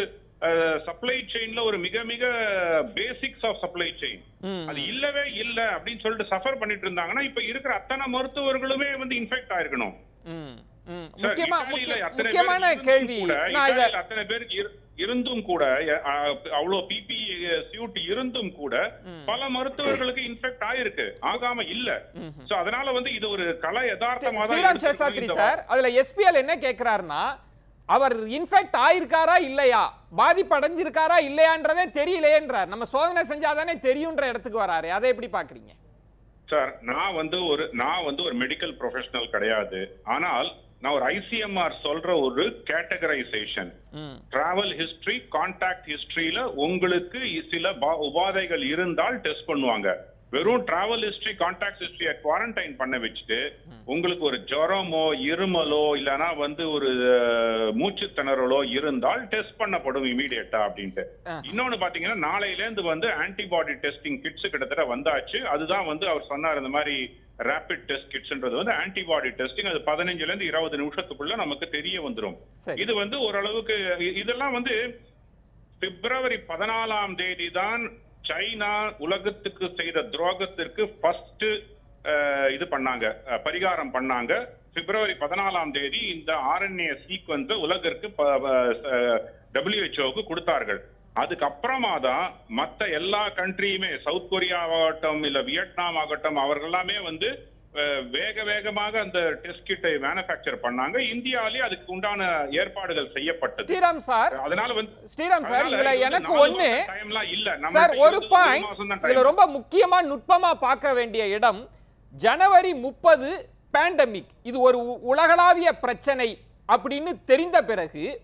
சப்ளை செயின்ல ஒரு மிக மிக பேசிக்ஸ் ஆஃப் சப்ளை செயின் ம். அது இல்லவே இல்ல அப்படின்னு சொல்லிட்டு சஃபர் பண்ணிட்டு இருந்தாங்கன்னா இப்ப இருக்கிற அத்தனை மருத்துவர்களுமே வந்து இன்ஃபெக்ட் ஆயிருக்கணும் ம், ம். சார், முக்கியமா இத்தாலியில முக்கிய- அத்தனை முக்கியமான பேர் இருந்தும் கேள்வி கூட, நான் இத இத்தாலியில அத்தனை பேருக்கு இரு- இருந்தும் கூட அஹ், அவ்வளவு பிபி சியூட் இருந்தும் கூட பல மருத்துவர்களுக்கு இன்ஃபெக்ட் ஆயிருக்கு ஆகாம இல்ல சோ அதனால வந்து இது ஒரு கலை யதார்த்தமா தான் ஸ்ரீராம் எடுத்துக்கணும் சேஷாத்ரி இந்த சார் அதுல எஸ்பிஎல் என்ன கேக்குறாருன்னா அவர் இன்ஃபெக்ட் ஆயிருக்காரா இல்லையா பாதிப்பு அடைஞ்சிருக்காரா இல்லையான்றதே தெரியலையேன்றார் நம்ம சோதனை செஞ்சாதானே தெரியுன்ற இடத்துக்கு வராரு அதை எப்படி பாக்குறீங்க சார் நான் வந்து ஒரு நான் வந்து ஒரு மெடிக்கல் ப்ரொஃபஷனல் கிடையாது ஆனால் நான் ஒரு ஐசிஎம்ஆர் சொல்ற ஒரு கேட்டகரைசேஷன் ம் டிராவல் ஹிஸ்டரி கான்டாக்ட் ஹிஸ்டரியில உங்களுக்கு சில பா- உபாதைகள் இருந்தால் டெஸ்ட் பண்ணுவாங்க வெறும் டிராவல் ஹிஸ்டரி கான்டாக்ட் ஹிஸ்டரிய குவாரண்டைன் பண்ண வச்சுட்டு உங்களுக்கு ஒரு ஜுரமோ இருமலோ இல்லனா வந்து ஒரு அஹ், மூச்சு திணறலோ இருந்தால் டெஸ்ட் பண்ணப்படும் இமீடியட்டா அப்படின்ட்டு ஆ. இன்னொன்னு பாத்தீங்கன்னா நாளையில இருந்து வந்து ஆன்டிபாடி டெஸ்டிங் கிட்ஸ் கிட்டத்தட்ட வந்தாச்சு அதுதான் வந்து அவர் சொன்னார் இந்த மாதிரி ரேபிட் டெஸ்ட் கிட்ஸ்ன்றது வந்து ஆன்டிபாடி டெஸ்டிங் அது பதினஞ்சுல இருந்து இருபது நிமிஷத்துக்குள்ள நமக்கு தெரிய வந்துரும் சரி. இது வந்து ஓரளவுக்கு இ- இதெல்லாம் வந்து பிப்ரவரி பதினாலாம் தேதி தான் சைனா உலகத்துக்கு செய்த துரோகத்திற்கு ஃபர்ஸ்ட் இது பண்ணாங்க அஹ், பரிகாரம் பண்ணாங்க பிப்ரவரி பதினாலாம் தேதி இந்த ஆர்என்ஏ சீக்வன்ஸை உலகிற்கு டபிள்யூஹெச்ஓக்கு கொடுத்தார்கள் அதுக்கப்புறமா தான் மத்த எல்லா கண்ட்ரியுமே சவுத் கொரியா ஆகட்டும் இல்ல வியட்நாம் ஆகட்டும் அவர்கள்லாமே வந்து அஹ், வேக வேகமாக அந்த டெஸ்ட் கிட்டை மேனுஃபேக்சர் பண்ணாங்க இந்தியாவிலேயே அதுக்கு உண்டான ஏற்பாடுகள் செய்யப்பட்டது ஸ்ரீராம் சார் அதனால வந்து ஸ்ரீராம் சார் அதனால இதுல இது வந்து எனக்கு நாலு ஒண்ணு மாசம் timeலாம் இல்ல சார் நம்மள்ட்ட ஒரு இருபது பாயிண்ட் மாசம் தான் இதுல time. ரொம்ப முக்கியமா நுட்பமா பார்க்க வேண்டிய இடம் ஜனவரி முப்பது பேண்டமிக் இது ஒரு உ- உலகளாவிய பிரச்சனை அப்படின்னு தெரிந்த பிறகு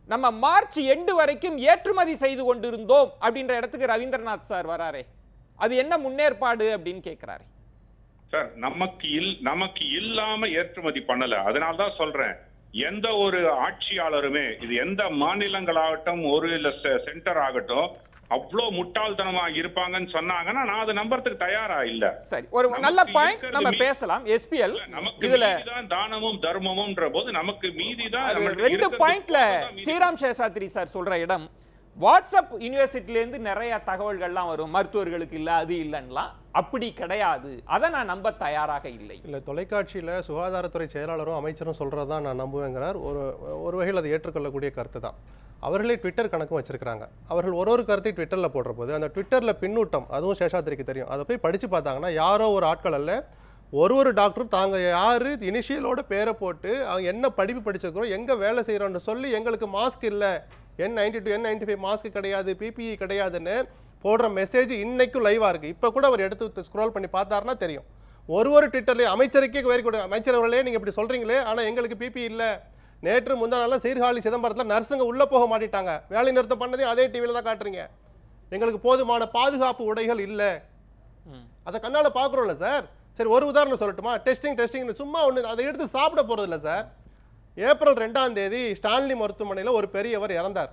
நம்ம மார்ச் எண்டு வரைக்கும் ஏற்றுமதி செய்து கொண்டிருந்தோம் அப்படின்ற இடத்துக்கு ரவீந்திரநாத் சார் வராரே அது என்ன முன்னேற்பாடு அப்படின்னு கேட்கிறாரு சார் நமக்கு இல் நமக்கு இல்லாம ஏற்றுமதி பண்ணல அதனால தான் சொல்றேன் எந்த ஒரு ஆட்சியாளருமே இது எந்த மாநிலங்களாகட்டும் ஒரு இல்ல சென்டர் ஆகட்டும் அவ்வளோ முட்டாள்தனமா இருப்பாங்கன்னு சொன்னாங்கன்னா நான் அதை நம்புறதுக்கு தயாரா இல்ல சரி ஒரு நமக்கு நல்ல பாயிண்ட் இருக்கிறது நம்ம மீ- பேசலாம் எஸ்பிஎல் இல்ல, நமக்கு இதுல மீதிதான் தானமும் தர்மமும்ன்ற போது நமக்கு மீதிதான் அது நம்மள்ட்ட ரெண்டு இருக்கிறது பாயிண்ட்ல போதுதான் மீதி. ஸ்ரீராம் சேஷாத்ரி சார் சொல்ற இடம் வாட்ஸ்அப் யூனிவர்சிட்டில இருந்து நிறைய தகவல்கள்லாம் வரும் மருத்துவர்களுக்கு இல்ல அது இல்லைன்னுலாம் அப்படி கிடையாது அதை நான் நம்ப தயாராக இல்லை இல்லை தொலைக்காட்சியில் சுகாதாரத்துறை செயலாளரும் அமைச்சரும் சொல்கிறது தான் நான் நம்புவேங்கிறார் ஒரு ஒரு வகையில் அதை ஏற்றுக்கொள்ளக்கூடிய கருத்து தான் அவர்களே ட்விட்டர் கணக்கும் வச்சிருக்காங்க அவர்கள் ஒரு ஒரு கருத்தை ட்விட்டரில் போடுற போது அந்த ட்விட்டரில் பின்னூட்டம் அதுவும் சேஷாத்திரிக்கு தெரியும் அதை போய் படித்து பார்த்தாங்கன்னா யாரோ ஒரு ஆட்கள் அல்ல ஒரு ஒரு டாக்டரும் தாங்க யார் இனிஷியலோட பேரை போட்டு அவங்க என்ன படிப்பு படிச்சிருக்கிறோம் எங்கே வேலை செய்கிறோன்னு சொல்லி எங்களுக்கு மாஸ்க் இல்லை N ninety two N ninety five mask கிடையாது பிபிஇ கிடையாதுன்னு போடுற மெசேஜ் இன்னைக்கும் லைவாக இருக்குது இப்போ கூட அவர் எடுத்து ஸ்க்ரோல் பண்ணி பார்த்தாருன்னா தெரியும் ஒரு ஒரு ட்விட்டர்லேயே அமைச்சருக்கே வேறு கூட அமைச்சர் அவர்களே நீங்கள் இப்படி சொல்கிறீங்களே ஆனால் எங்களுக்கு பிபி இல்லை நேற்று முந்தா நாளில் சீர்காழி சிதம்பரத்தில் நர்ஸுங்க உள்ளே போக மாட்டிட்டாங்க வேலை நிறுத்தம் பண்ணதையும் அதே டிவியில் தான் காட்டுறீங்க எங்களுக்கு போதுமான பாதுகாப்பு உடைகள் இல்லை அதை கண்ணால் பார்க்குறோம்ல சார் சரி ஒரு உதாரணம் சொல்லட்டுமா டெஸ்டிங் டெஸ்டிங்னு சும்மா ஒன்று அதை எடுத்து சாப்பிட போகிறது இல்லை சார் ஏப்ரல் ரெண்டாம் தேதி ஸ்டான்லி மருத்துவமனையில் ஒரு பெரியவர் இறந்தார்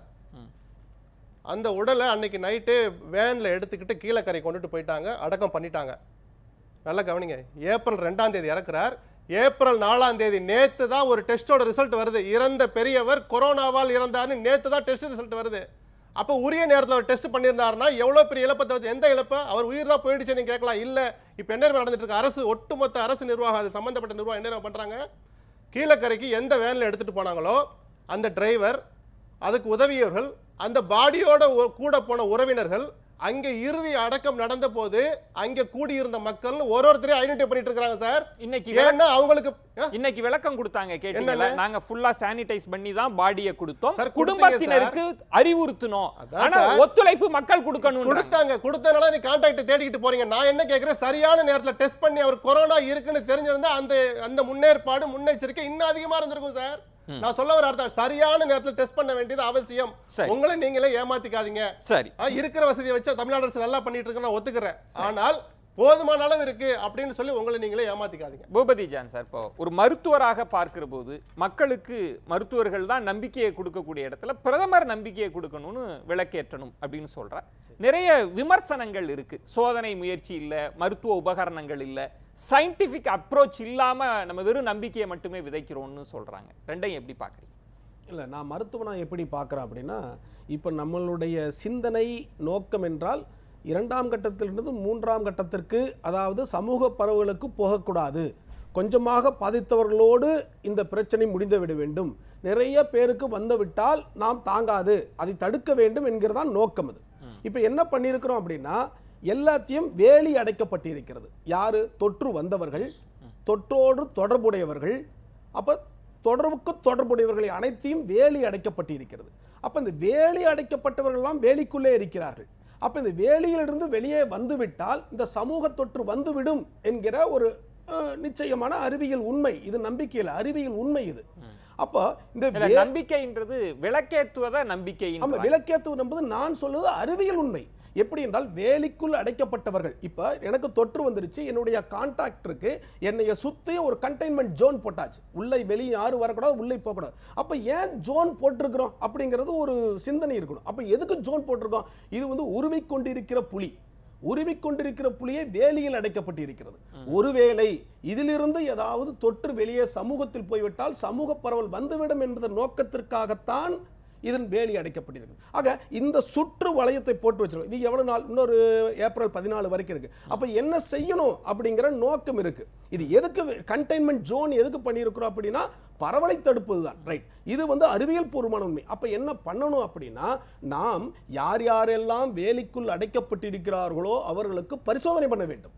அந்த உடலை அன்னைக்கு நைட்டு வேனில் எடுத்துக்கிட்டு கீழக்கரை கொண்டுட்டு போயிட்டாங்க அடக்கம் பண்ணிட்டாங்க நல்லா கவனிங்க ஏப்ரல் ரெண்டாம் தேதி இறக்குறார் ஏப்ரல் நாலாம் தேதி நேத்து தான் ஒரு டெஸ்டோட ரிசல்ட் வருது இறந்த பெரியவர் கொரோனாவால் இறந்தார்னு நேத்து தான் டெஸ்ட் ரிசல்ட் வருது அப்போ உரிய நேரத்தில் அவர் டெஸ்ட் பண்ணியிருந்தாருன்னா எவ்வளோ பெரிய இழப்பை தவிர்த்து எந்த இழப்பை அவர் உயிர் தான் போயிடுச்சு நீங்க கேட்கலாம் இல்லை இப்போ என்ன நடந்துட்டு இருக்கு அரசு ஒட்டுமொத்த அரசு நிர்வாகம் அது சம்பந்தப்பட்ட நிர்வாகம் என்ன பண்றாங்க கீழக்கரைக்கு எந்த வேனில் எடுத்துட்டு போனாங்களோ அந்த டிரைவர் அதுக்கு உதவியவர்கள் அந்த பாடியோட ஒ- கூட போன உறவினர்கள் அங்கே இறுதி அடக்கம் நடந்த போது அங்கே கூடியிருந்த மக்கள் ஒரு ஒருத்தரையும் ஐடென்டிஃபை பண்ணிட்டு இருக்காங்க சார் இன்னைக்கு விளக்க- ஏன்னா அவங்களுக்கு ஆ? இன்னைக்கு விளக்கம் கொடுத்தாங்க கேட்டீங்கல்ல என்னன்னு? நாங்க ஃபுல்லா சானிடைஸ் பண்ணி தான் பாடியை கொடுத்தோம் சார், குடும்பத்தினருக்கு அறிவுறுத்தினோம் அதான் ஆனா சார். ஒத்துழைப்பு மக்கள் கொடுக்கணும் கொடுத்தாங்க கொடுத்தனால நீ கான்டாக்ட் தேடிக்கிட்டு போறீங்க நான் என்ன கேட்கிறேன் சரியான நேரத்துல டெஸ்ட் பண்ணி அவர் கொரோனா இருக்குன்னு தெரிஞ்சிருந்தா அந்த அந்த முன்னேற்பாடு முன்னெச்சரிக்கை இன்னும் அதிகமா இருந்திருக்கும் சார் நான் சொல்ல வர அர்த்தம் சரியான நேரத்துல டெஸ்ட் பண்ண வேண்டியது அவசியம் சரி. உங்களை நீங்களே ஏமாத்திக்காதீங்க சரி ஆ, இருக்கிற வசதியை வச்சு தமிழ்நாடு அரசு நல்லா பண்ணிட்டு இருக்கு நான் ஒத்துக்கிறேன் ஆனால் போதுமான அளவு இருக்கு அப்படின்னு சொல்லி உங்களை நீங்களே ஏமாத்திக்காதீங்க பூபதி ஜான் சார் இப்போ ஒரு மருத்துவராக பார்க்கிற போது மக்களுக்கு மருத்துவர்கள் தான் நம்பிக்கையை கொடுக்கக்கூடிய இடத்துல பிரதமர் நம்பிக்கையை கொடுக்கணும்னு விளக்கேற்றணும் அப்படின்னு சொல்றார் நிறைய விமர்சனங்கள் இருக்கு சோதனை முயற்சி இல்ல மருத்துவ உபகரணங்கள் இல்ல சயின்டிபிக் அப்ரோச் இல்லாம நம்ம வெறும் நம்பிக்கையை மட்டுமே விதைக்கிறோம்னு சொல்றாங்க ரெண்டையும் எப்படி பாக்குறீங்க இல்லை நான் மருத்துவனா எப்படி பார்க்குறேன் அப்படின்னா இப்போ நம்மளுடைய சிந்தனை நோக்கம் என்றால் இரண்டாம் கட்டத்திலிருந்து மூன்றாம் கட்டத்திற்கு அதாவது சமூக பரவலுக்கு போகக்கூடாது கொஞ்சமாக பாதித்தவர்களோடு இந்த பிரச்சனை முடிந்துவிட வேண்டும் நிறைய பேருக்கு வந்துவிட்டால் நாம் தாங்காது அதை தடுக்க வேண்டும் என்கிறதான் நோக்கம் அது இப்போ என்ன பண்ணியிருக்கிறோம் அப்படின்னா எல்லாத்தையும் வேலி அடைக்கப்பட்டிருக்கிறது யாரு தொற்று வந்தவர்கள் தொற்றோடு தொடர்புடையவர்கள் அப்போ தொடர்புக்கு தொடர்புடையவர்களை அனைத்தையும் வேலி அடைக்கப்பட்டிருக்கிறது அப்போ இந்த வேலி அடைக்கப்பட்டவர்கள்லாம் வேலிக்குள்ளே இருக்கிறார்கள் அப்போ இந்த வேலியிலிருந்து வெளியே வந்துவிட்டால் இந்த சமூக தொற்று வந்துவிடும் என்கிற ஒரு அஹ், நிச்சயமான அறிவியல் உண்மை இது நம்பிக்கையில் அறிவியல் உண்மை இது அப்போ இந்த இல்ல வே- நம்பிக்கைன்றது விளக்கேற்றுவத நம்பிக்கை ஆமா விளக்கேத்துவது என்பது நான் சொல்லுவது அறிவியல் உண்மை எப்படி என்றால் வேலிக்குள் அடைக்கப்பட்டவர்கள் இப்போ எனக்கு தொற்று வந்துருச்சு என்னுடைய கான்டாக்ட் இருக்கு என்னைய சுத்தி ஒரு கண்டெய்ன்மெண்ட் ஜோன் போட்டாச்சு உள்ளே வெளியே யாரும் வரக்கூடாது உள்ளே போகக்கூடாது அப்போ ஏன் ஜோன் போட்டிருக்கிறோம் அப்படிங்கிறது ஒரு சிந்தனை இருக்கணும் அப்போ எதுக்கு ஜோன் போட்டிருக்கோம் இது வந்து உருவி கொண்டிருக்கிற புலி உருவி கொண்டிருக்கிற புலியை வேலியில் அடைக்கப்பட்டிருக்கிறது ஒருவேளை இதிலிருந்து ஏதாவது தொற்று வெளியே சமூகத்தில் போய்விட்டால் சமூக பரவல் வந்துவிடும் என்பதன் நோக்கத்திற்காகத்தான் இதன் வேலி அடைக்கப்பட்டிருக்கு ஆக இந்த சுற்று வளையத்தை போட்டு வச்சிருக்கோம் இது எவ்வளவு நாள் இன்னொரு ஏப்ரல் பதினாலு வரைக்கும் இருக்கு அப்ப என்ன செய்யணும் அப்படிங்கிற நோக்கம் இருக்கு இது எதுக்கு கண்டெய்ன்மெண்ட் ஜோன் எதுக்கு பண்ணியிருக்கிறோம் அப்படின்னா பரவலை தடுப்பது தான் ரைட் இது வந்து அறிவியல் பூர்வமான உண்மை அப்ப என்ன பண்ணணும் அப்படின்னா நாம் யார் யாரெல்லாம் வேலிக்குள் அடைக்கப்பட்டிருக்கிறார்களோ அவர்களுக்கு பரிசோதனை பண்ண வேண்டும்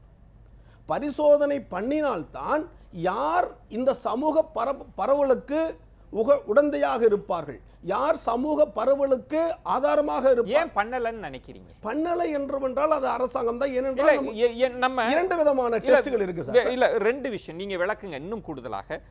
பரிசோதனை பண்ணினால்தான் யார் இந்த சமூக பரவ பரவலுக்கு உக உடந்தையாக இருப்பார்கள் யார் சமூக பரவலுக்கு ஆதாரமாக இருப்பார் ஏன் பண்ணலன்னு நினைக்கிறீங்க பண்ணலை என்றவென்றால் அது அரசாங்கம் தான் இல்ல ஏனென்றால் நம்ம எ- எ- நம்ம இரண்டு விதமான இல்ல, டெஸ்ட்கள் இருக்கு இல்ல, சார் இல்ல ரெண்டு விஷயம் நீங்க விளக்குங்க இன்னும் கூடுதலாக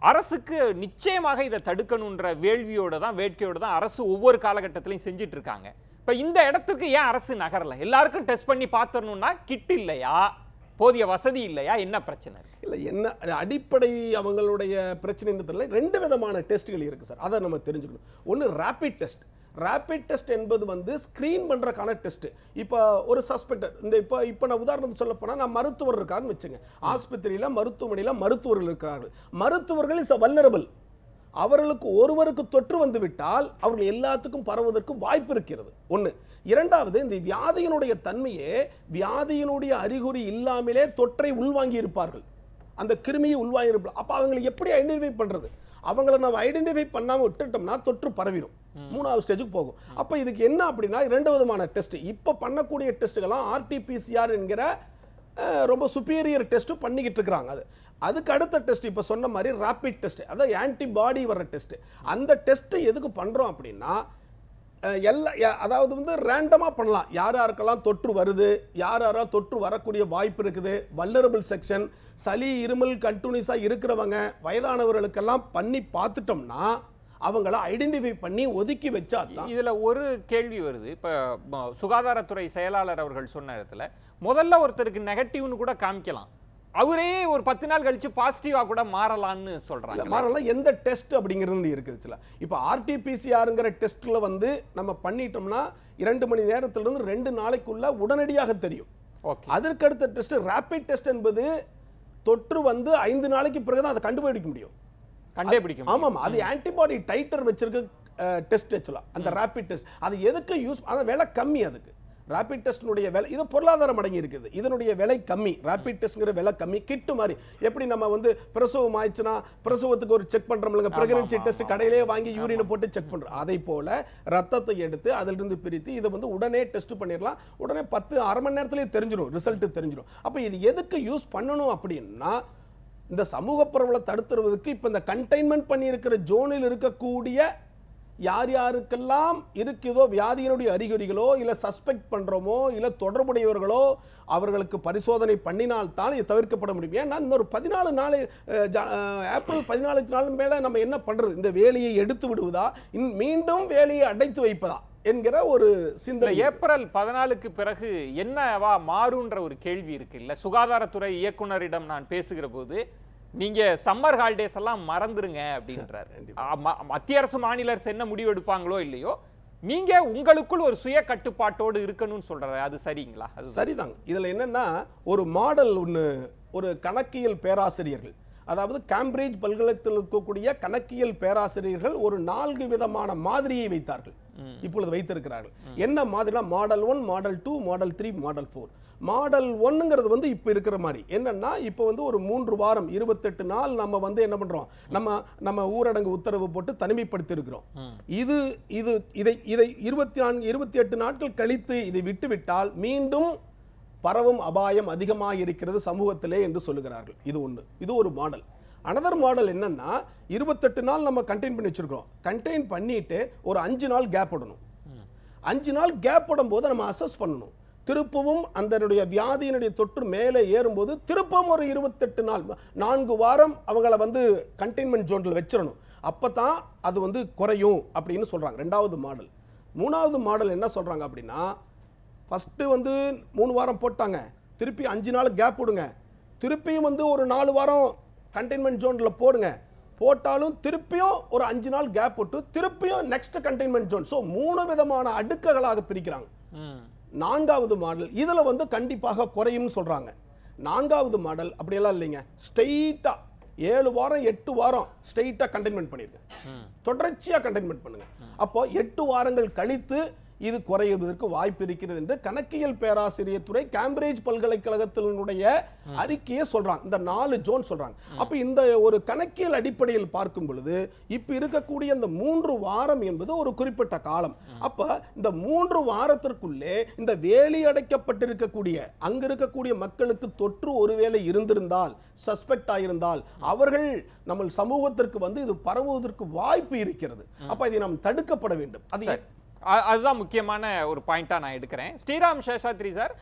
அரசுக்கு நிச்சயமாக இதை தடுக்கணுன்ற வேள்வியோட தான் வேட்கையோட தான் அரசு ஒவ்வொரு காலகட்டத்திலையும் செஞ்சுட்டு இருக்காங்க இப்ப இந்த இடத்துக்கு ஏன் அரசு நகரல எல்லாருக்கும் டெஸ்ட் பண்ணி பார்த்தரணும்னா கிட் இல்லையா போதிய வசதி இல்லையா என்ன பிரச்சனை இருக்கு இல்லை என்ன அடிப்படை அவங்களுடைய பிரச்சனைன்னு தெரியல ரெண்டு விதமான டெஸ்ட்டுகள் இருக்குது சார் அதை நம்ம தெரிஞ்சுக்கணும் ஒன்று ரேபிட் டெஸ்ட் ரேபிட் டெஸ்ட் என்பது வந்து ஸ்க்ரீன் பண்ணுறக்கான டெஸ்ட் இப்போ ஒரு சஸ்பெக்டட் இந்த இப்போ இப்போ நான் உதாரணத்துக்கு சொல்ல போனால் நான் மருத்துவர் இருக்காருன்னு வச்சுங்க ஆஸ்பத்திரியில் மருத்துவமனையில் மருத்துவர்கள் இருக்கிறார்கள் மருத்துவர்கள் இஸ் வல்லரபிள் அவர்களுக்கு ஒருவருக்கு தொற்று வந்து விட்டால் அவர்கள் எல்லாத்துக்கும் பரவுவதற்கு வாய்ப்பு இருக்கிறது ஒன்று இரண்டாவது இந்த வியாதியினுடைய தன்மையே வியாதியினுடைய அறிகுறி இல்லாமலே தொற்றை உள்வாங்கி இருப்பார்கள் அந்த கிருமியை உள்வாங்கி இருப்பார்கள் அப்போ அவங்களை எப்படி ஐடென்டிஃபை பண்றது அவங்கள நம்ம ஐடென்டிஃபை பண்ணாம விட்டுட்டோம்னா தொற்று பரவிடும் மூணாவது ஸ்டேஜுக்கு போகும் அப்போ இதுக்கு என்ன அப்படின்னா இரண்டு விதமான டெஸ்ட் இப்போ பண்ணக்கூடிய டெஸ்ட்டுகள்லாம் ஆர்டிபிசிஆர் என்கிற அஹ், ரொம்ப சுப்பீரியர் டெஸ்ட்டு பண்ணிக்கிட்டு இருக்கிறாங்க அது அதுக்கு அடுத்த டெஸ்ட் இப்போ சொன்ன மாதிரி ரேபிட் டெஸ்ட் அதாவது ஆன்டிபாடி வர டெஸ்ட் அந்த டெஸ்ட் எதுக்கு பண்றோம் அப்படின்னா அஹ், எல்லா யா- அதாவது வந்து ரேண்டமாக பண்ணலாம் யார் யாருக்கெல்லாம் தொற்று வருது யார் யாரா தொற்று வரக்கூடிய வாய்ப்பு இருக்குது வல்லரபிள் செக்ஷன் சளி இருமல் கண்டினியூஸாக இருக்கிறவங்க வயதானவர்களுக்கெல்லாம் பண்ணி பார்த்துட்டோம்னா அவங்கள ஐடென்டிஃபை பண்ணி ஒதுக்கி வச்சா தான் இதுல ஒரு கேள்வி வருது இப்ப ம- சுகாதாரத்துறை செயலாளர் அவர்கள் சொன்ன இடத்துல முதல்ல ஒருத்தருக்கு நெகட்டிவ்னு கூட காமிக்கலாம் அவரே ஒரு பத்து நாள் கழிச்சு பாசிட்டிவா கூட மாறலாம்னு இல்ல சொல்றாங்க மாறலாம் எந்த டெஸ்ட் அப்படிங்கிறது இருக்குதுச்சுல இப்போ ஆர்டிபிசிஆருங்கிற டெஸ்ட்ல வந்து நம்ம பண்ணிட்டோம்னா இரண்டு மணி நேரத்துல இருந்து ரெண்டு நாளைக்குள்ள உடனடியாக தெரியும் ஓகே அதற்கடுத்த டெஸ்ட் ரேபிட் டெஸ்ட் என்பது தொற்று வந்து ஐந்து நாளைக்கு பிறகு தான் அதை கண்டுபிடிக்க முடியும் கண்டே பிடிக்க முடியும். ஆமாம் அது ஆன்டிபாடி டைட்டர் வச்சிருக்க டெஸ்ட் ஆக்சுவலாக அந்த ரேபிட் டெஸ்ட் அது எதுக்கு யூஸ் ஆனால் விலை கம்மி அதுக்கு ரேபிட் டெஸ்டினுடைய விலை இது பொருளாதாரம் அடங்கி இருக்குது இதனுடைய விலை கம்மி ரேபிட் டெஸ்ட்ங்கிற விலை கம்மி கிட்டு மாதிரி எப்படி நம்ம வந்து பிரசவம் ஆயிடுச்சுன்னா பிரசவத்துக்கு ஒரு செக் பண்றோம்லங்க ஆமா, பிரெக்னன்சி ஆமா, டெஸ்ட் ஆமா. கடையிலேயே வாங்கி யூரினை போட்டு செக் பண்றோம் அதை போல ரத்தத்தை எடுத்து அதிலிருந்து பிரித்து இதை வந்து உடனே டெஸ்ட் பண்ணிடலாம் உடனே பத்து அரை மணி நேரத்திலேயே தெரிஞ்சிடும் ரிசல்ட் தெரிஞ்சிடும் அப்போ இது எதுக்கு யூஸ் பண்ணணும் அப்படின்னா இந்த சமூக பரவலை தடுத்துறதுக்கு இப்போ இந்த கண்டெய்ன்மெண்ட் பண்ணி இருக்கிற ஜோனில் இருக்கக்கூடிய யார் யாருக்கெல்லாம் இருக்குதோ வியாதியினுடைய அறிகுறிகளோ இல்லை சஸ்பெக்ட் பண்ணுறோமோ இல்லை தொடர்புடையவர்களோ அவர்களுக்கு பரிசோதனை பண்ணினால்தான் இது தவிர்க்கப்பட முடியும் ஏன்னா இன்னொரு பதினாலு நாள் அஹ், ஜா- அஹ், ஏப்ரல் பதினாலு நாள் மேலே நம்ம என்ன பண்ணுறது இந்த வேலையை எடுத்து விடுவதா இன் மீண்டும் வேலையை அடைத்து வைப்பதா என்கிற ஒரு இந்த சிந்தனை ஏப்ரல் பதினாலுக்கு பிறகு என்னவா மாறுன்ற ஒரு கேள்வி இருக்கு இல்ல சுகாதாரத்துறை இயக்குனரிடம் நான் பேசுகிற போது நீங்க சம்மர் ஹாலிடேஸ் எல்லாம் மறந்துருங்க அப்படின்றாரு ஆ, ம- மத்திய அரசு மாநில அரசு என்ன முடிவு எடுப்பாங்களோ இல்லையோ நீங்க உங்களுக்குள் ஒரு சுய கட்டுப்பாட்டோடு இருக்கணும்னு சொல்றாரு அது சரிங்களா அது சரிதாங்க இதில் என்னன்னா ஒரு மாடல் ஒன்று ஒரு கணக்கியல் பேராசிரியர்கள் அதாவது கேம்பிரிட்ஜ் பல்கலைக்கழகத்தில் இருக்கக்கூடிய கணக்கியல் பேராசிரியர்கள் ஒரு நான்கு விதமான மாதிரியை வைத்தார்கள் இப்பொழுது வைத்திருக்கிறார்கள் என்ன மாதிரினா model one model two model three model four model ஒன்னுங்கிறது வந்து இப்போ இருக்கிற மாதிரி என்னன்னா இப்போ வந்து ஒரு மூன்று வாரம் இருபத்தெட்டு நாள் நம்ம வந்து என்ன பண்றோம் நம்ம நம்ம ஊரடங்கு உத்தரவு போட்டு தனிமைப்படுத்தி இருக்கிறோம் இது இது இதை இதை இருபத்தி நான்கு இருபத்தி எட்டு நாட்கள் கழித்து இதை விட்டுவிட்டால் மீண்டும் பரவும் அபாயம் அதிகமாக இருக்கிறது சமூகத்திலே என்று சொல்லுகிறார்கள் இது ஒன்று இது ஒரு மாடல் அனதர் மாடல் என்னன்னா இருபத்தெட்டு நாள் நம்ம கண்டெயின் பண்ணி வச்சிருக்கிறோம் கண்டெயின் பண்ணிட்டு ஒரு அஞ்சு நாள் கேப் விடணும் அஞ்சு நாள் கேப் விடும்போது நம்ம அசஸ் பண்ணணும் திருப்பவும் அதனுடைய வியாதியினுடைய தொற்று மேலே ஏறும்போது திருப்பவும் ஒரு இருபத்தெட்டு நாள் நான்கு வாரம் அவங்கள வந்து கண்டெய்ன்மெண்ட் ஜோனில் வச்சிடணும் அப்போ தான் அது வந்து குறையும் அப்படின்னு சொல்கிறாங்க ரெண்டாவது மாடல் மூணாவது மாடல் என்ன சொல்கிறாங்க அப்படின்னா ஃபஸ்ட்டு வந்து மூணு வாரம் போட்டாங்க திருப்பி அஞ்சு நாள் கேப் விடுங்க திருப்பியும் வந்து ஒரு நாலு வாரம் கண்டெய்ன்மெண்ட் ஜோனில் போடுங்க போட்டாலும் திருப்பியும் ஒரு அஞ்சு நாள் கேப் விட்டு திருப்பியும் நெக்ஸ்ட் கண்டெய்ன்மெண்ட் ஜோன் ஸோ மூணு விதமான அடுக்குகளாக பிரிக்கிறாங்க ம். நான்காவது மாடல் இதில் வந்து கண்டிப்பாக குறையும்னு சொல்கிறாங்க நான்காவது மாடல் அப்படியெல்லாம் இல்லைங்க ஸ்ட்ரெயிட்டாக ஏழு வாரம் எட்டு வாரம் ஸ்ட்ரெயிட்டாக கண்டெய்ன்மெண்ட் பண்ணிருங்க தொடர்ச்சியாக கண்டெய்ன்மெண்ட் பண்ணுங்க அப்போ எட்டு வாரங்கள் கழித்து இது குறைவதற்கு வாய்ப்பு இருக்கிறது என்று கணக்கியல் பேராசிரியர் துறை கேம்பிரிட்ஜ் பல்கலைக்கழகத்தினுடைய அறிக்கையை சொல்றாங்க இந்த நாலு ஜோன் சொல்றாங்க அப்ப இந்த ஒரு கணக்கியல் அடிப்படையில் பார்க்கும் பொழுது இப்ப இருக்கக்கூடிய இந்த மூன்று வாரம் என்பது ஒரு குறிப்பிட்ட காலம் அப்ப இந்த மூன்று வாரத்திற்குள்ளே இந்த வேலி அடைக்கப்பட்டிருக்கக்கூடிய அங்க இருக்கக்கூடிய மக்களுக்கு தொற்று ஒருவேளை இருந்திருந்தால் சஸ்பெக்ட் ஆயிருந்தால் அவர்கள் நம்ம சமூகத்திற்கு வந்து இது பரவுவதற்கு வாய்ப்பு இருக்கிறது அப்ப இதை நாம் தடுக்கப்பட வேண்டும் அது சரி அ- அதுதான் முக்கியமான ஒரு பாயிண்டா நான் எடுக்கிறேன் ஸ்ரீராம் சேஷாத்ரி சார்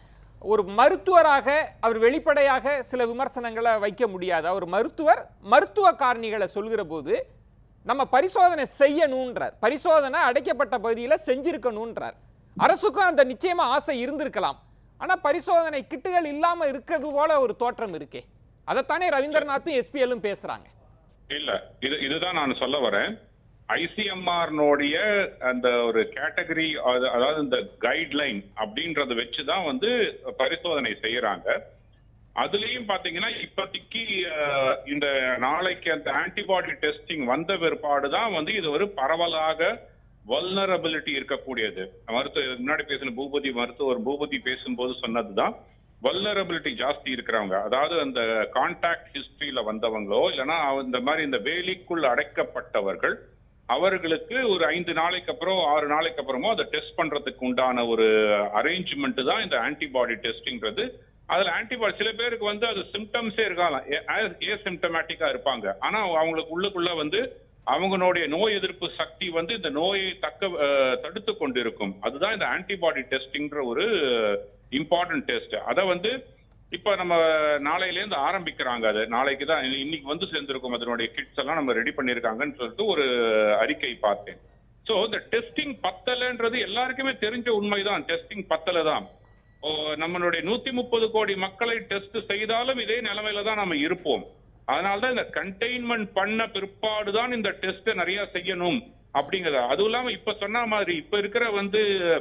ஒரு மருத்துவராக அவர் வெளிப்படையாக சில விமர்சனங்களை வைக்க முடியாது அவர் மருத்துவர் மருத்துவ காரணிகளை சொல்கிற போது நம்ம பரிசோதனை செய்யணுன்றார் பரிசோதனை அடைக்கப்பட்ட பகுதியில் செஞ்சிருக்கணுன்றார் அரசுக்கும் அந்த நிச்சயமா ஆசை இருந்திருக்கலாம் ஆனா பரிசோதனை கிட்டுகள் இல்லாம இருக்கிறது போல ஒரு தோற்றம் இருக்கே அதைத்தானே ரவீந்திரநாத்தும் எஸ்பிஎல்லும் பேசுறாங்க இல்ல இது இதுதான் நான் சொல்ல வரேன் ஐசிஎம்ஆர்னுடைய அந்த ஒரு கேட்டகரி அதாவது இந்த கைட்லைன் அப்படின்றத வச்சுதான் வந்து பரிசோதனை செய்யறாங்க அதுலயும் பாத்தீங்கன்னா இப்போதைக்கு அஹ், இந்த நாளைக்கு அந்த ஆன்டிபாடி டெஸ்டிங் வந்த பிற்பாடு தான் வந்து இது ஒரு பரவலாக வல்னரபிலிட்டி இருக்கக்கூடியது மருத்துவ இதுக்கு முன்னாடி பேசின பூபதி மருத்துவர் பூபதி பேசும்போது சொன்னதுதான் வல்னரபிலிட்டி ஜாஸ்தி இருக்கிறவங்க அதாவது அந்த கான்டாக்ட் ஹிஸ்டரியில வந்தவங்களோ இல்லைன்னா இந்த மாதிரி இந்த வேலிக்குள் அடைக்கப்பட்டவர்கள் அவர்களுக்கு ஒரு ஐந்து நாளைக்கு அப்புறம் ஆறு நாளைக்கு அப்புறமோ அதை டெஸ்ட் பண்றதுக்கு உண்டான ஒரு அரேஞ்ச்மெண்ட் தான் இந்த ஆன்டிபாடி டெஸ்டிங்கிறது அதுல ஆன்டிபாடி சில பேருக்கு வந்து அது சிம்டம்ஸே இருக்கலாம் ஏ சிம்டமேட்டிக்கா இருப்பாங்க ஆனா அவங்களுக்கு உள்ளுக்குள்ள வந்து அவங்களுடைய நோய் எதிர்ப்பு சக்தி வந்து இந்த நோயை தக்க அஹ், தடுத்து கொண்டிருக்கும் அதுதான் இந்த ஆன்டிபாடி டெஸ்டிங்ன்ற ஒரு இம்பார்ட்டன்ட் டெஸ்ட் அதை வந்து இப்ப நம்ம நாளையில இருந்து ஆரம்பிக்கிறாங்க அது நாளைக்கு தான் இன்னைக்கு வந்து சேர்ந்திருக்கும் அதனுடைய கிட்ஸ் எல்லாம் நம்ம ரெடி பண்ணிருக்காங்கன்னு சொல்லிட்டு ஒரு அறிக்கை பார்த்தேன் சோ இந்த டெஸ்டிங் பத்தலைன்றது எல்லாருக்குமே தெரிஞ்ச உண்மைதான் டெஸ்டிங் பத்தலை தான் ஓ, நம்மளுடைய நூத்தி முப்பது கோடி மக்களை டெஸ்ட் செய்தாலும் இதே நிலைமையில தான் நம்ம இருப்போம் அதனாலதான் இந்த கண்டெய்ன்மெண்ட் பண்ண பிற்பாடு தான் இந்த டெஸ்ட் நிறைய செய்யணும் அப்படிங்கறது அதுவும் இல்லாம இப்ப சொன்ன மாதிரி இப்ப இருக்கிற வந்து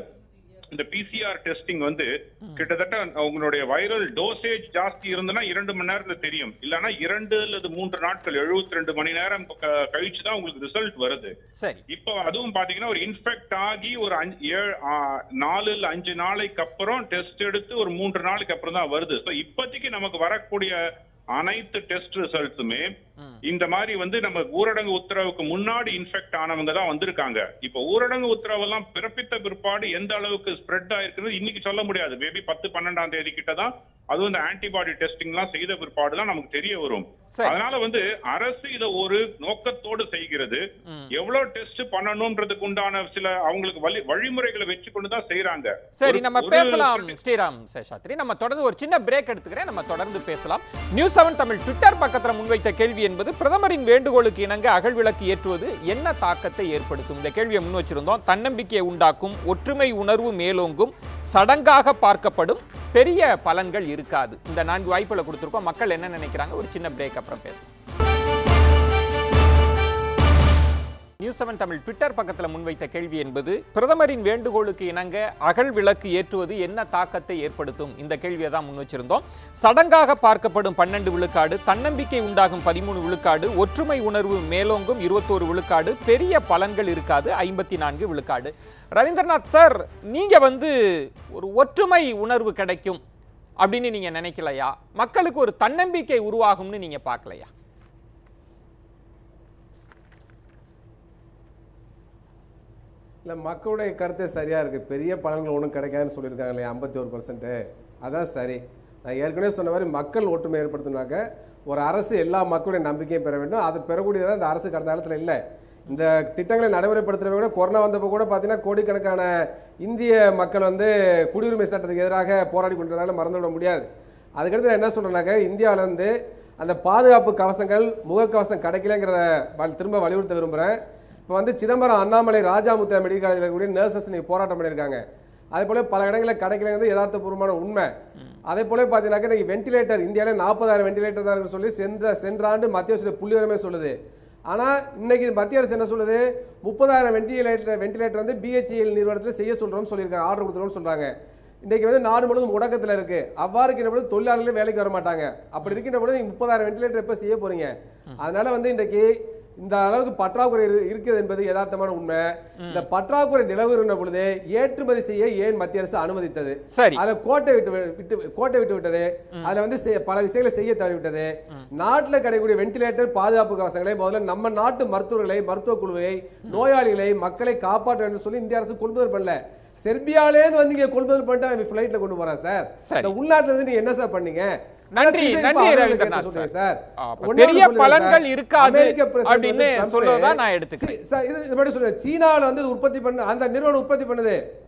இந்த பிசிஆர் டெஸ்டிங் வந்து கிட்டத்தட்ட உங்களுடைய வைரல் டோசேஜ் ஜாஸ்தி இருந்ததுன்னா இரண்டு மணி நேரத்துல தெரியும் இல்லைன்னா இரண்டு அல்லது மூன்று நாட்கள் 72 ரெண்டு மணி நேரம் க- கழிச்சு தான் உங்களுக்கு ரிசல்ட் வருது சரி இப்போ அதுவும் பாத்தீங்கன்னா ஒரு இன்ஃபெக்ட் ஆகி ஒரு அஞ்சு ஏழு ஆ, நாலு இல்ல அஞ்சு நாளைக்கு அப்புறம் டெஸ்ட் எடுத்து ஒரு மூன்று நாளைக்கு அப்புறம் தான் வருது ஸோ இப்போதைக்கு நமக்கு வரக்கூடிய அனைத்து டெஸ்ட் ரிசல்ட்ஸுமே இந்த மாதிரி வந்து நம்ம ஊரடங்கு உத்தரவுக்கு முன்னாடி இன்ஃபெக்ட் ஆனவங்க தான் வந்திருக்காங்க இப்போ ஊரடங்கு உத்தரவெல்லாம் பிறப்பித்த பிற்பாடு எந்த அளவுக்கு ஸ்ப்ரெட் ஆயிருக்குன்னு இன்னைக்கு சொல்ல முடியாது மேபி பத்து பன்னெண்டாம் தேதி கிட்ட தான் அதுவும் இந்த ஆன்டிபாடி டெஸ்டிங்லாம் செய்த பிற்பாடு தான் நமக்கு தெரிய வரும் சரி. அதனால வந்து அரசு இதை ஒரு நோக்கத்தோடு செய்கிறது எவ்வளவு டெஸ்ட் பண்ணணும்ன்றதுக்கு உண்டான சில அவங்களுக்கு வழி வழிமுறைகளை வச்சு கொண்டு தான் செய்யறாங்க சரி ஒரு- நம்ம ஒரு பேசலாம் ஸ்ரீராம் சேஷாத்ரி நம்ம தொடர்ந்து ஒரு சின்ன பிரேக் எடுத்துக்கிறேன் நம்ம தொடர்ந்து பேசலாம் நியூஸ் செவன் தமிழ் ட்விட்டர் பக்கத்துல முன்வைத்த கேள்வி என்பது பிரதமரின் வேண்டுகோளுக்கு இணங்க அகல் விளக்கு ஏற்றுவது என்ன தாக்கத்தை ஏற்படுத்தும் இந்த கேள்வியை முன் வச்சிருந்தோம் தன்னம்பிக்கையை உண்டாக்கும் ஒற்றுமை உணர்வு மேலோங்கும் சடங்காக பார்க்கப்படும் பெரிய பலன்கள் இருக்காது இந்த நான்கு வாய்ப்புகளை கொடுத்திருக்கோம் மக்கள் என்ன நினைக்கிறாங்க ஒரு சின்ன பிரேக் அப்புறம் பேசலாம் நியூஸ் செவன் தமிழ் ட்விட்டர் பக்கத்தில் முன்வைத்த கேள்வி என்பது பிரதமரின் வேண்டுகோளுக்கு இணங்க அகல் விளக்கு ஏற்றுவது என்ன தாக்கத்தை ஏற்படுத்தும் இந்த கேள்வியை தான் முன் வச்சிருந்தோம் சடங்காக பார்க்கப்படும் பன்னெண்டு விழுக்காடு தன்னம்பிக்கை உண்டாகும் பதிமூணு விழுக்காடு ஒற்றுமை உணர்வு மேலோங்கும் இருபத்தோரு விழுக்காடு பெரிய பலன்கள் இருக்காது ஐம்பத்தி நான்கு விழுக்காடு ரவீந்திரநாத் சார் நீங்க வந்து ஒரு ஒற்றுமை உணர்வு கிடைக்கும் அப்படின்னு நீங்க நினைக்கலையா மக்களுக்கு ஒரு தன்னம்பிக்கை உருவாகும்னு நீங்க பார்க்கலையா இல்லை மக்களுடைய கருத்தே சரியாக இருக்குது பெரிய பலன்கள் ஒன்றும் கிடைக்காதுன்னு சொல்லியிருக்காங்க இல்லையா ஐம்பத்தி ஒரு பர்சன்ட்டு அதான் சரி நான் ஏற்கனவே சொன்ன மாதிரி மக்கள் ஒற்றுமை ஏற்படுத்தினாக்க ஒரு அரசு எல்லா மக்களுடைய நம்பிக்கையும் பெற வேண்டும் அது பெறக்கூடியதாக இந்த அரசு கடந்த காலத்தில் இல்லை இந்த திட்டங்களை நடைமுறைப்படுத்துறவங்க கூட கொரோனா வந்தப்போ கூட பார்த்தீங்கன்னா கோடிக்கணக்கான இந்திய மக்கள் வந்து குடியுரிமை சட்டத்துக்கு எதிராக போராடி கொண்டிருந்தாலும் மறந்துவிட முடியாது அதுக்கடுத்து நான் என்ன சொல்கிறேன்னாக்க இந்தியாவில் வந்து அந்த பாதுகாப்பு கவசங்கள் முகக்கவசம் கிடைக்கலங்கிறத வ- திரும்ப வலியுறுத்த விரும்புகிறேன் இப்போ வந்து சிதம்பரம் அண்ணாமலை ராஜாமுத்தா மெடிக்கல் காலேஜில் இருக்கக்கூடிய நர்சஸ் இன்னைக்கு போராட்டம் பண்ணியிருக்காங்க அதே போல பல இடங்களில் கிடைக்கலங்கிறது யதார்த்தபூர்வமான உண்மை அதே போல பார்த்தீங்கன்னாக்க இன்னைக்கு வென்டிலேட்டர் இந்தியாவில் நாற்பதாயிரம் வென்டிலேட்டர் தான் இருக்குன்னு சொல்லி சென்ற சென்ற ஆண்டு மத்திய அரசு புள்ளி விவரமே சொல்லுது ஆனால் இன்னைக்கு மத்திய அரசு என்ன சொல்லுது முப்பதாயிரம் வென்டிலேட்டர் வென்டிலேட்டர் வந்து பிஹெச்இஎல் நிறுவனத்தில் செய்ய சொல்கிறோம்னு சொல்லியிருக்காங்க ஆர்டர் கொடுத்துருவோம்னு சொல்கிறாங்க இன்றைக்கு வந்து நாடு முழுவதும் முடக்கத்தில் இருக்கு அவ்வாறு இருக்கின்ற பொழுது தொழிலாளர்களே வேலைக்கு வர மாட்டாங்க அப்படி இருக்கின்ற பொழுது நீங்க முப்பதாயிரம் வென்டிலேட்டர் எப்போ செய்ய போறீங்க அதனால வந்து இன்றைக்கு இந்த அளவுக்கு பற்றாக்குறை இரு- இருக்கிறது என்பது யதார்த்தமான உண்மை இந்த பற்றாக்குறை நிலவுகின்ற பொழுது ஏற்றுமதி செய்ய ஏன் மத்திய அரசு அனுமதித்தது சரி அதுல கோட்டை விட்டு விட்டு கோட்டை விட்டு விட்டது அதுல வந்து செ- பல விஷயங்களை செய்ய தவறிவிட்டது நாட்டுல கிடைக்கக்கூடிய வென்டிலேட்டர் பாதுகாப்பு கவசங்களை முதல்ல நம்ம நாட்டு மருத்துவர்களை மருத்துவ குழுவை நோயாளிகளை மக்களை காப்பாற்ற வேண்டும் சொல்லி இந்திய அரசு கொள்முதல் பண்ணல செர்பியாலேருந்து வந்து இங்க கொள்முதல் பண்ணிட்டு ஃபிளைட்ல கொண்டு போறான் சார் சரி. இந்த உள்நாட்டுல இருந்து நீங்க என்ன சார் பண்ணீங்க நன்றி இப்ப நன்றி அவர்களுக்கு ரவீந்திரநாத் என்ன சொல்றீங்க சார் சார் அப்ப ஒண்ணே பெரிய ஒண்ணு சொல்லுங்க பலன்கள் சார். இருக்காது அமெரிக்க president அப்படின்னு வந்து Trump சொல்றதா நான் எடுத்துக்கிறேன் சரி, சார் இது இது மட்டும் சொல்லுங்க சீனாவில் வந்து உற்பத்தி பண்ண அந்த நிறுவனம் உற்பத்தி பண்ணுது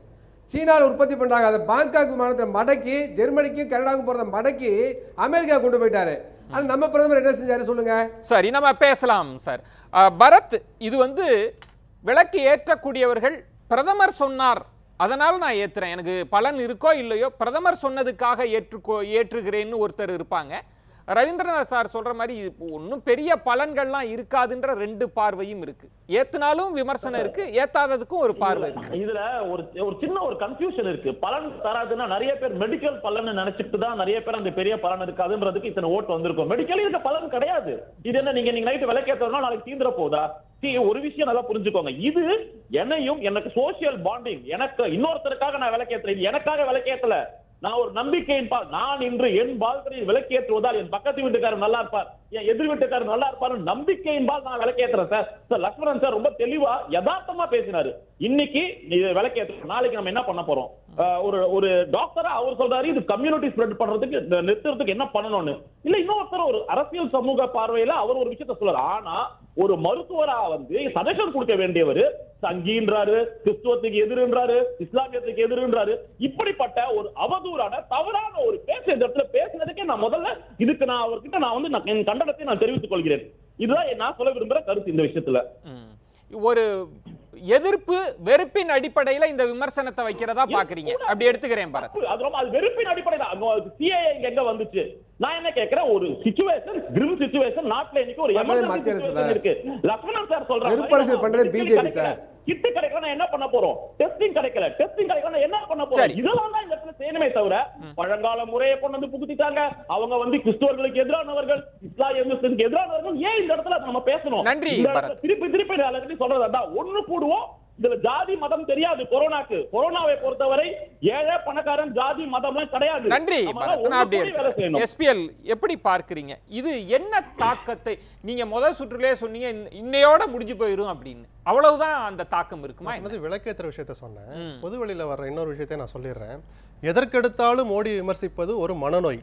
சீனாவில் உற்பத்தி பண்றாங்க அதை பாங்காக் விமானத்தில் மடக்கி ஜெர்மனிக்கும் கனடாவுக்கும் போறத மடக்கி அமெரிக்கா கொண்டு போயிட்டாரு ஆனா நம்ம பிரதமர் என்ன செஞ்சாரு சொல்லுங்க சரி நம்ம பேசலாம் சார் அஹ், பரத் இது வந்து விளக்கு ஏற்றக்கூடியவர்கள் பிரதமர் சொன்னார் அதனால நான் ஏத்துறேன் எனக்கு பலன் இருக்கோ இல்லையோ பிரதமர் சொன்னதுக்காக ஏற்றுக்கோ ஏற்றுகிறேன்னு ஒருத்தர் இருப்பாங்க ரவீந்திரநாத் சார் சொல்ற மாதிரி ஒன்றும் பெரிய பலன்கள்லாம் இருக்காதுன்ற ரெண்டு பார்வையும் இருக்கு ஏத்துனாலும் விமர்சனம் இருக்கு ஏத்தாததுக்கும் ஒரு பார்வை இருக்கு இதுல ஒரு ஒரு சின்ன ஒரு கன்ஃபியூஷன் இருக்கு பலன் தராதுன்னா நிறைய பேர் மெடிக்கல் பலன் நினைச்சிட்டு தான் நிறைய பேர் அந்த பெரிய பலன் இருக்காதுன்றதுக்கு இத்தனை ஓட்டு வந்திருக்கும் மெடிக்கல் இருக்க பலன் கிடையாது இது என்ன நீங்க நீங்க நைட்டு விளக்கேற்றோம்னா நாளைக்கு தீந்துற போதா See, ஒரு விஷயம் நல்லா புரிஞ்சுக்கோங்க இது என்னையும் எனக்கு சோசியல் பாண்டிங் எனக்கு இன்னொருத்தருக்காக நான் விளக்கேற்றுறேன் இது எனக்காக விளக்கேற்றல நான் ஒரு நம்பிக்கையின் பால் நான் இன்று என் பால்கனியில் விளக்கேற்றுவதால் என் பக்கத்து வீட்டுக்காரர் நல்லா இருப்பார் என் எதிர் வீட்டுக்காரர் நல்லா இருப்பார் நம்பிக்கையின் பால் நான் விளக்கேற்றுறேன் சார் சார் லக்ஷ்மணன் சார் ரொம்ப தெளிவா யதார்த்தமா பேசினாரு இன்னைக்கு இது விளக்கேற்று நாளைக்கு நம்ம என்ன பண்ண போறோம் அஹ், ஒரு ஒரு டாக்டரா அவர் சொல்றாரு இது கம்யூனிட்டி ஸ்ப்ரெட் பண்றதுக்கு இந்த நிறுத்துறதுக்கு என்ன பண்ணணும்னு இல்ல இன்னொருத்தர் ஒரு அரசியல் சமூக பார்வையில அவர் ஒரு விஷயத்த சொல்றாரு ஆனா ஒரு மருத்துவரா வந்து சஜஷன் கொடுக்க வேண்டியவர் சங்கின்றாரு கிறிஸ்துவத்துக்கு எதிர்ன்றாரு இஸ்லாமியத்துக்கு எதிர்ன்றாரு இப்படிப்பட்ட ஒரு அவதூறான தவறான ஒரு பேச இந்த இடத்துல பேசுனதுக்கே நான் முதல்ல இதுக்கு நான் அவர்கிட்ட நான் வந்து நான் என் கண்டனத்தை நான் தெரிவித்துக் கொள்கிறேன் இதுதான் நான் சொல்ல விரும்புற கருத்து இந்த விஷயத்துல ம். ஒரு எதிர்ப்பு வெறுப்பின் அடிப்படையில இந்த விமர்சனத்தை வைக்கிறதா பாக்குறீங்க அப்படி எடுத்துக்கிறேன் பரத் தப்பு. அது ரொம்ப அது வெறுப்பின் அடிப்படையில் சிஏஏ எங்க வந்துச்சு நான் என்ன கேக்குறேன் ஒரு சிச்சுவேஷன் கிரிம் சிச்சுவேஷன் நாட்டுல இன்னைக்கு ஒரு பண்றது emergency மத்திய அரசு situation தான். இருக்கு லக்ஷ்மணன் சார் சொல்றாங்க வெறுப்பரசியல் பண்றது BJP சார். கிட்டு கிடைக்கல என்ன பண்ண போறோம் டெஸ்டிங் கிடைக்கல டெஸ்டிங் கிடைக்கல என்ன பண்ண போறோம் சரி. இதெல்லாம் தான் இந்த இடத்துல செய்யணுமே தவிர பழங்கால முறையை கொண்டு வந்து புகுத்திட்டாங்க அவங்க வந்து கிறிஸ்துவர்களுக்கு எதிரானவர்கள் இஸ்லாமியர்களுக்கு எதிரானவர்கள் ஏன் இந்த இடத்துல அதை நம்ம பேசணும் நன்றி, இந்த இடத்துல பரத். திருப்பி திருப்பி நான் எல்லாத்தையும் சொல்றது அதான் ஒண்ணு கூடுவோம் இதுல ஜாதி மதம் தெரியாது கொரோனாக்கு கொரோனாவை பொறுத்தவரை ஏழை பணக்காரன் ஜாதி மதம்லாம் கிடையாது நன்றி நம்ம பரத் ஒண்ணு நான் அப்படி கூடி வேலை செய்யணும் எஸ்பிஎல் எப்படி பார்க்கறீங்க இது என்ன தாக்கத்தை நீங்க முதல் சுற்றுலயே சொன்னீங்க இன்ன- இன்னையோட முடிஞ்சு போயிரும் அப்படின்னு அவ்வளவுதான் அந்த தாக்கம் இருக்குமா நான் என்ன? சொன்னது விளக்கேற்ற விஷயத்த சொன்னேன் ம். பொது வெளியில வர்ற இன்னொரு விஷயத்தை நான் சொல்லிடுறேன் எதற்கெடுத்தாலும் மோடியை விமர்சிப்பது ஒரு மனநோய்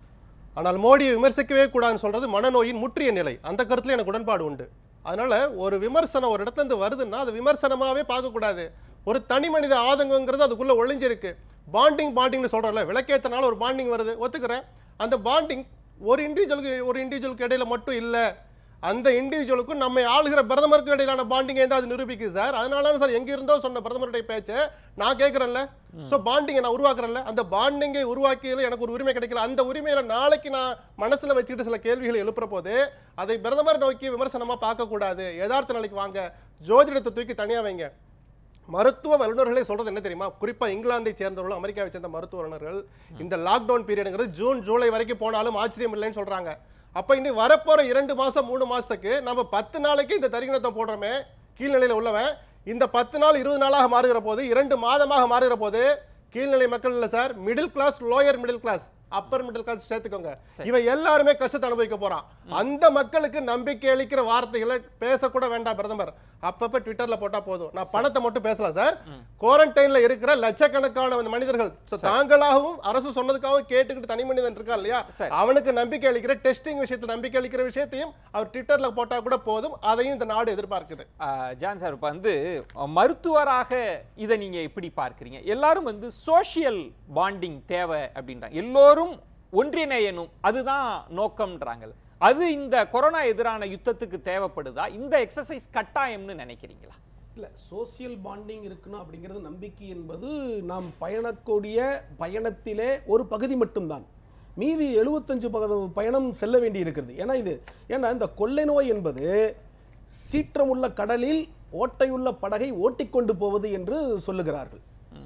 ஆனால் மோடியை விமர்சிக்கவே கூடாதுன்னு சொல்றது மனநோயின் முற்றிய நிலை அந்த கருத்துல எனக்கு உடன்பாடு உண்டு அதனால ஒரு விமர்சனம் ஒரு இடத்துல இருந்து வருதுன்னா அது விமர்சனமாவே பார்க்கக்கூடாது ஒரு தனி மனித ஆதங்கங்கிறது அதுக்குள்ள ஒளிஞ்சிருக்கு பாண்டிங் பாண்டிங்னு சொல்றோம்ல விளக்கேத்தனால ஒரு பாண்டிங் வருது ஒத்துக்கிறேன் அந்த பாண்டிங் ஒரு இண்டிவிஜுவலுக்கு ஒரு இண்டிவிஜுவலுக்கு இடையில மட்டும் இல்லை அந்த இண்டிவிஜுவலுக்கும் நம்ம ஆளுகிற பிரதமருக்கு இடையிலான பாண்டிங் தான் அது நிரூபிக்குது சார் அதனால தான் சார் எங்க இருந்தோ சொன்ன பிரதமருடைய பேச்சை நான் கேட்கறேன்ல ஸோ பாண்டிங்கை நான் உருவாக்குறேன்ல அந்த பாண்டிங்கை உருவாக்கியதுல எனக்கு ஒரு உரிமை கிடைக்கல அந்த உரிமையில நாளைக்கு நான் மனசுல வச்சுக்கிட்டு சில கேள்விகளை எழுப்புற போது அதை பிரதமர் நோக்கி விமர்சனமா பார்க்க கூடாது யதார்த்த நிலைக்கு வாங்க ஜோதிடத்தை தூக்கி தனியா வைங்க மருத்துவ வல்லுநர்களே சொல்றது என்ன தெரியுமா குறிப்பா இங்கிலாந்தை சேர்ந்தவர்கள் அமெரிக்காவை சேர்ந்த மருத்துவ வல்லுநர்கள் இந்த லாக்டவுன் பீரியடுங்கிறது ஜூன் ஜூலை வரைக்கும் போனாலும் ஆச்சரியம் இல்லைன்னு சொல்றாங்க அப்ப இனி வரப்போற இரண்டு மாசம் மூணு மாசத்துக்கு நம்ம பத்து நாளைக்கு இந்த தரிகணத்தை போடுறோமே கீழ்நிலையில உள்ளவன் இந்த பத்து நாள் இருபது நாளாக மாறுகிற போது இரண்டு மாதமாக மாறுகிற போது கீழ்நிலை மக்கள் இல்ல sir middle class lower middle class upper middle class சேர்த்துக்கோங்க இவன் எல்லாருமே கஷ்டத்தை அனுபவிக்க போறான் அந்த மக்களுக்கு நம்பிக்கை அளிக்கிற வார்த்தைகளை பேசக்கூட வேண்டாம் பிரதமர் அப்பப்ப ட்விட்டர்ல போட்டா போதும் நான் பணத்தை மட்டும் பேசலாம் சார் குவாரண்டைன்ல இருக்கிற லட்சக்கணக்கான மனிதர்கள் So, தாங்களாகவும் அரசு சொன்னதுக்காகவும் கேட்டுக்கிட்டு தனி மனிதன் இருக்கா இல்லையா சரி. அவனுக்கு நம்பிக்கை அளிக்கிற டெஸ்டிங் விஷயத்தை நம்பிக்கை அளிக்கிற விஷயத்தையும் அவர் ட்விட்டர்ல போட்டா கூட போதும் அதையும் இந்த நாடு எதிர்பார்க்குது ஆஹ் ஜான் சார் இப்போ வந்து அஹ், மருத்துவராக இதை நீங்க எப்படி பார்க்கறீங்க எல்லாரும் வந்து சோஷியல் பாண்டிங் தேவை அப்படின்றாங்க எல்லோரும் ஒன்றிணையணும் அதுதான் நோக்கம்ன்றாங்க அது இந்த கொரோனா எதிரான யுத்தத்துக்கு தேவைப்படுதா இந்த எக்ஸசைஸ் கட்டாயம்னு நினைக்கிறீங்களா இல்ல சோசியல் பாண்டிங் இருக்கணும் அப்படிங்கிறது நம்பிக்கை என்பது நாம் பயணக்கூடிய பயணத்திலே ஒரு பகுதி மட்டும்தான் மீதி எழுபத்தஞ்சு பகுதி பயணம் செல்ல வேண்டி இருக்கிறது ஏன்னா இது ஏன்னா இந்த கொள்ளை நோய் என்பது சீற்றமுள்ள கடலில் ஓட்டையுள்ள படகை ஓட்டிக்கொண்டு போவது என்று சொல்லுகிறார்கள்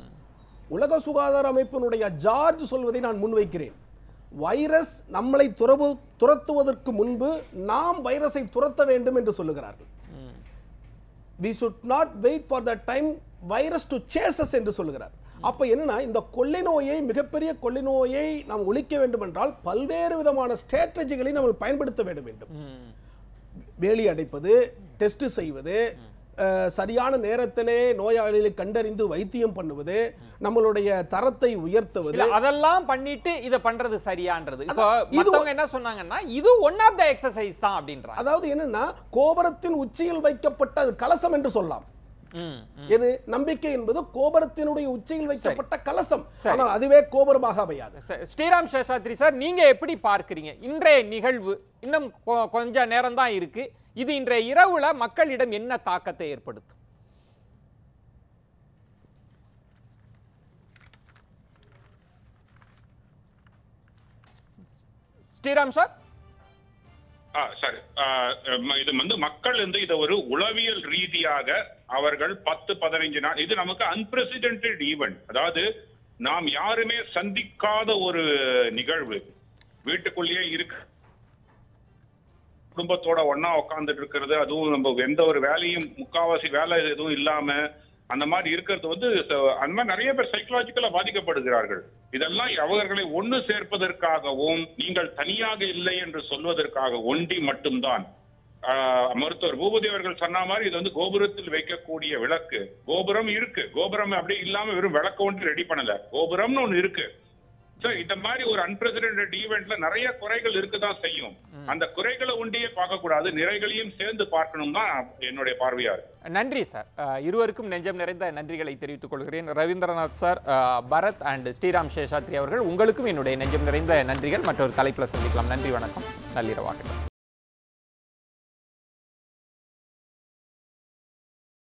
உலக சுகாதார அமைப்பினுடைய ஜார்ஜ் சொல்வதை நான் முன்வைக்கிறேன் வைரஸ் நம்மளை துறவு துரத்துவதற்கு முன்பு நாம் வைரஸை துரத்த வேண்டும் என்று சொல்லுகிறார்கள் we should not wait for the time virus to chase us என்று சொல்லுகிறார் அப்ப என்னன்னா இந்த கொள்ளை நோயை மிகப்பெரிய கொள்ளை நோயை நாம் ஒழிக்க வேண்டும் என்றால் பல்வேறு விதமான ஸ்ட்ராட்டஜிகளை நம்ம பயன்படுத்த வேண்டும் வேண்டும் வேலி அடைப்பது டெஸ்ட் செய்வது அஹ், சரியான நேரத்திலே நோயாளிகளை கண்டறிந்து வைத்தியம் பண்ணுவது நம்மளுடைய தரத்தை உயர்த்துவது இல்ல அதெல்லாம் பண்ணிட்டு இத பண்றது சரியான்றது இப்போ அதான், இது மத்தவங்க என்ன சொன்னாங்கன்னா இது ஒன் ஆஃப் த எக்ஸசைஸ் தான் அப்படின்றாங்க அதாவது என்னன்னா கோபுரத்தின் உச்சியில் வைக்கப்பட்ட அது கலசம் என்று சொல்லலாம் ம், ம். எது நம்பிக்கை என்பது கோபுரத்தினுடைய உச்சியில் வைக்கப்பட்ட கலசம் சரி. ஆனால் அதுவே கோபுரமாக அமையாது ச- ஸ்ரீராம் சேஷாத்ரி சார் நீங்க எப்படி பார்க்கிறீங்க இன்றைய நிகழ்வு இன்னும் கொ- கொஞ்ச நேரம் தான் இருக்கு இது இன்றைய இரவுல மக்களிடம் என்ன தாக்கத்தை ஏற்படுத்தும் ஸ்ரீராம் சார் ஆ, சரி ஆ, ம- இது வந்து மக்கள் வந்து இதை ஒரு உளவியல் ரீதியாக அவர்கள் பத்து பதினைஞ்சு நாள் இது நமக்கு அன்பிரசிடென்டட் ஈவெண்ட் அதாவது நாம் யாருமே சந்திக்காத ஒரு நிகழ்வு வீட்டுக்குள்ளேயே இருக்கு குடும்பத்தோட ஒண்ணா உட்கார்ந்துட்டு இருக்கிறது அதுவும் நம்ம எந்த ஒரு வேலையும் முக்காவாசி வேலை எதுவும் இல்லாம அந்த மாதிரி இருக்கிறது வந்து ச- அந்த மாதிரி நிறைய பேர் சைக்கலாஜிக்கலா பாதிக்கப்படுகிறார்கள் இதெல்லாம் அவர்களை ஒண்ணு சேர்ப்பதற்காகவும் நீங்கள் தனியாக இல்லை என்று சொல்வதற்காக ஒண்டி மட்டும்தான் ஆஹ், மருத்துவர் பூபதி அவர்கள் சொன்ன மாதிரி இது வந்து கோபுரத்தில் வைக்கக்கூடிய விளக்கு கோபுரம் இருக்கு கோபுரம் அப்படியே இல்லாம வெறும் விளக்கு ஒன்று ரெடி பண்ணல கோபுரம்னு ஒண்ணு இருக்கு So, இந்த மாதிரி ஒரு அன்பிரசிடென்டட் ஈவெண்ட்ல நிறைய குறைகள் இருக்கதான் செய்யும் அந்த குறைகளை ஒண்டியே பார்க்க கூடாது நிறைகளையும் சேர்ந்து பார்க்கணும் தான் என்னுடைய பார்வையா இருக்கு நன்றி சார் அஹ், இருவருக்கும் நெஞ்சம் நிறைந்த நன்றிகளை தெரிவித்துக் கொள்கிறேன் Ravindranath sir ah, Bharat and Sriram Seshadri அவர்கள் உங்களுக்கும் என்னுடைய நெஞ்சம் நிறைந்த நன்றிகள் மற்றொரு தலைப்பில் சந்திக்கலாம் நன்றி வணக்கம் நள்ளிரவாகட்டும்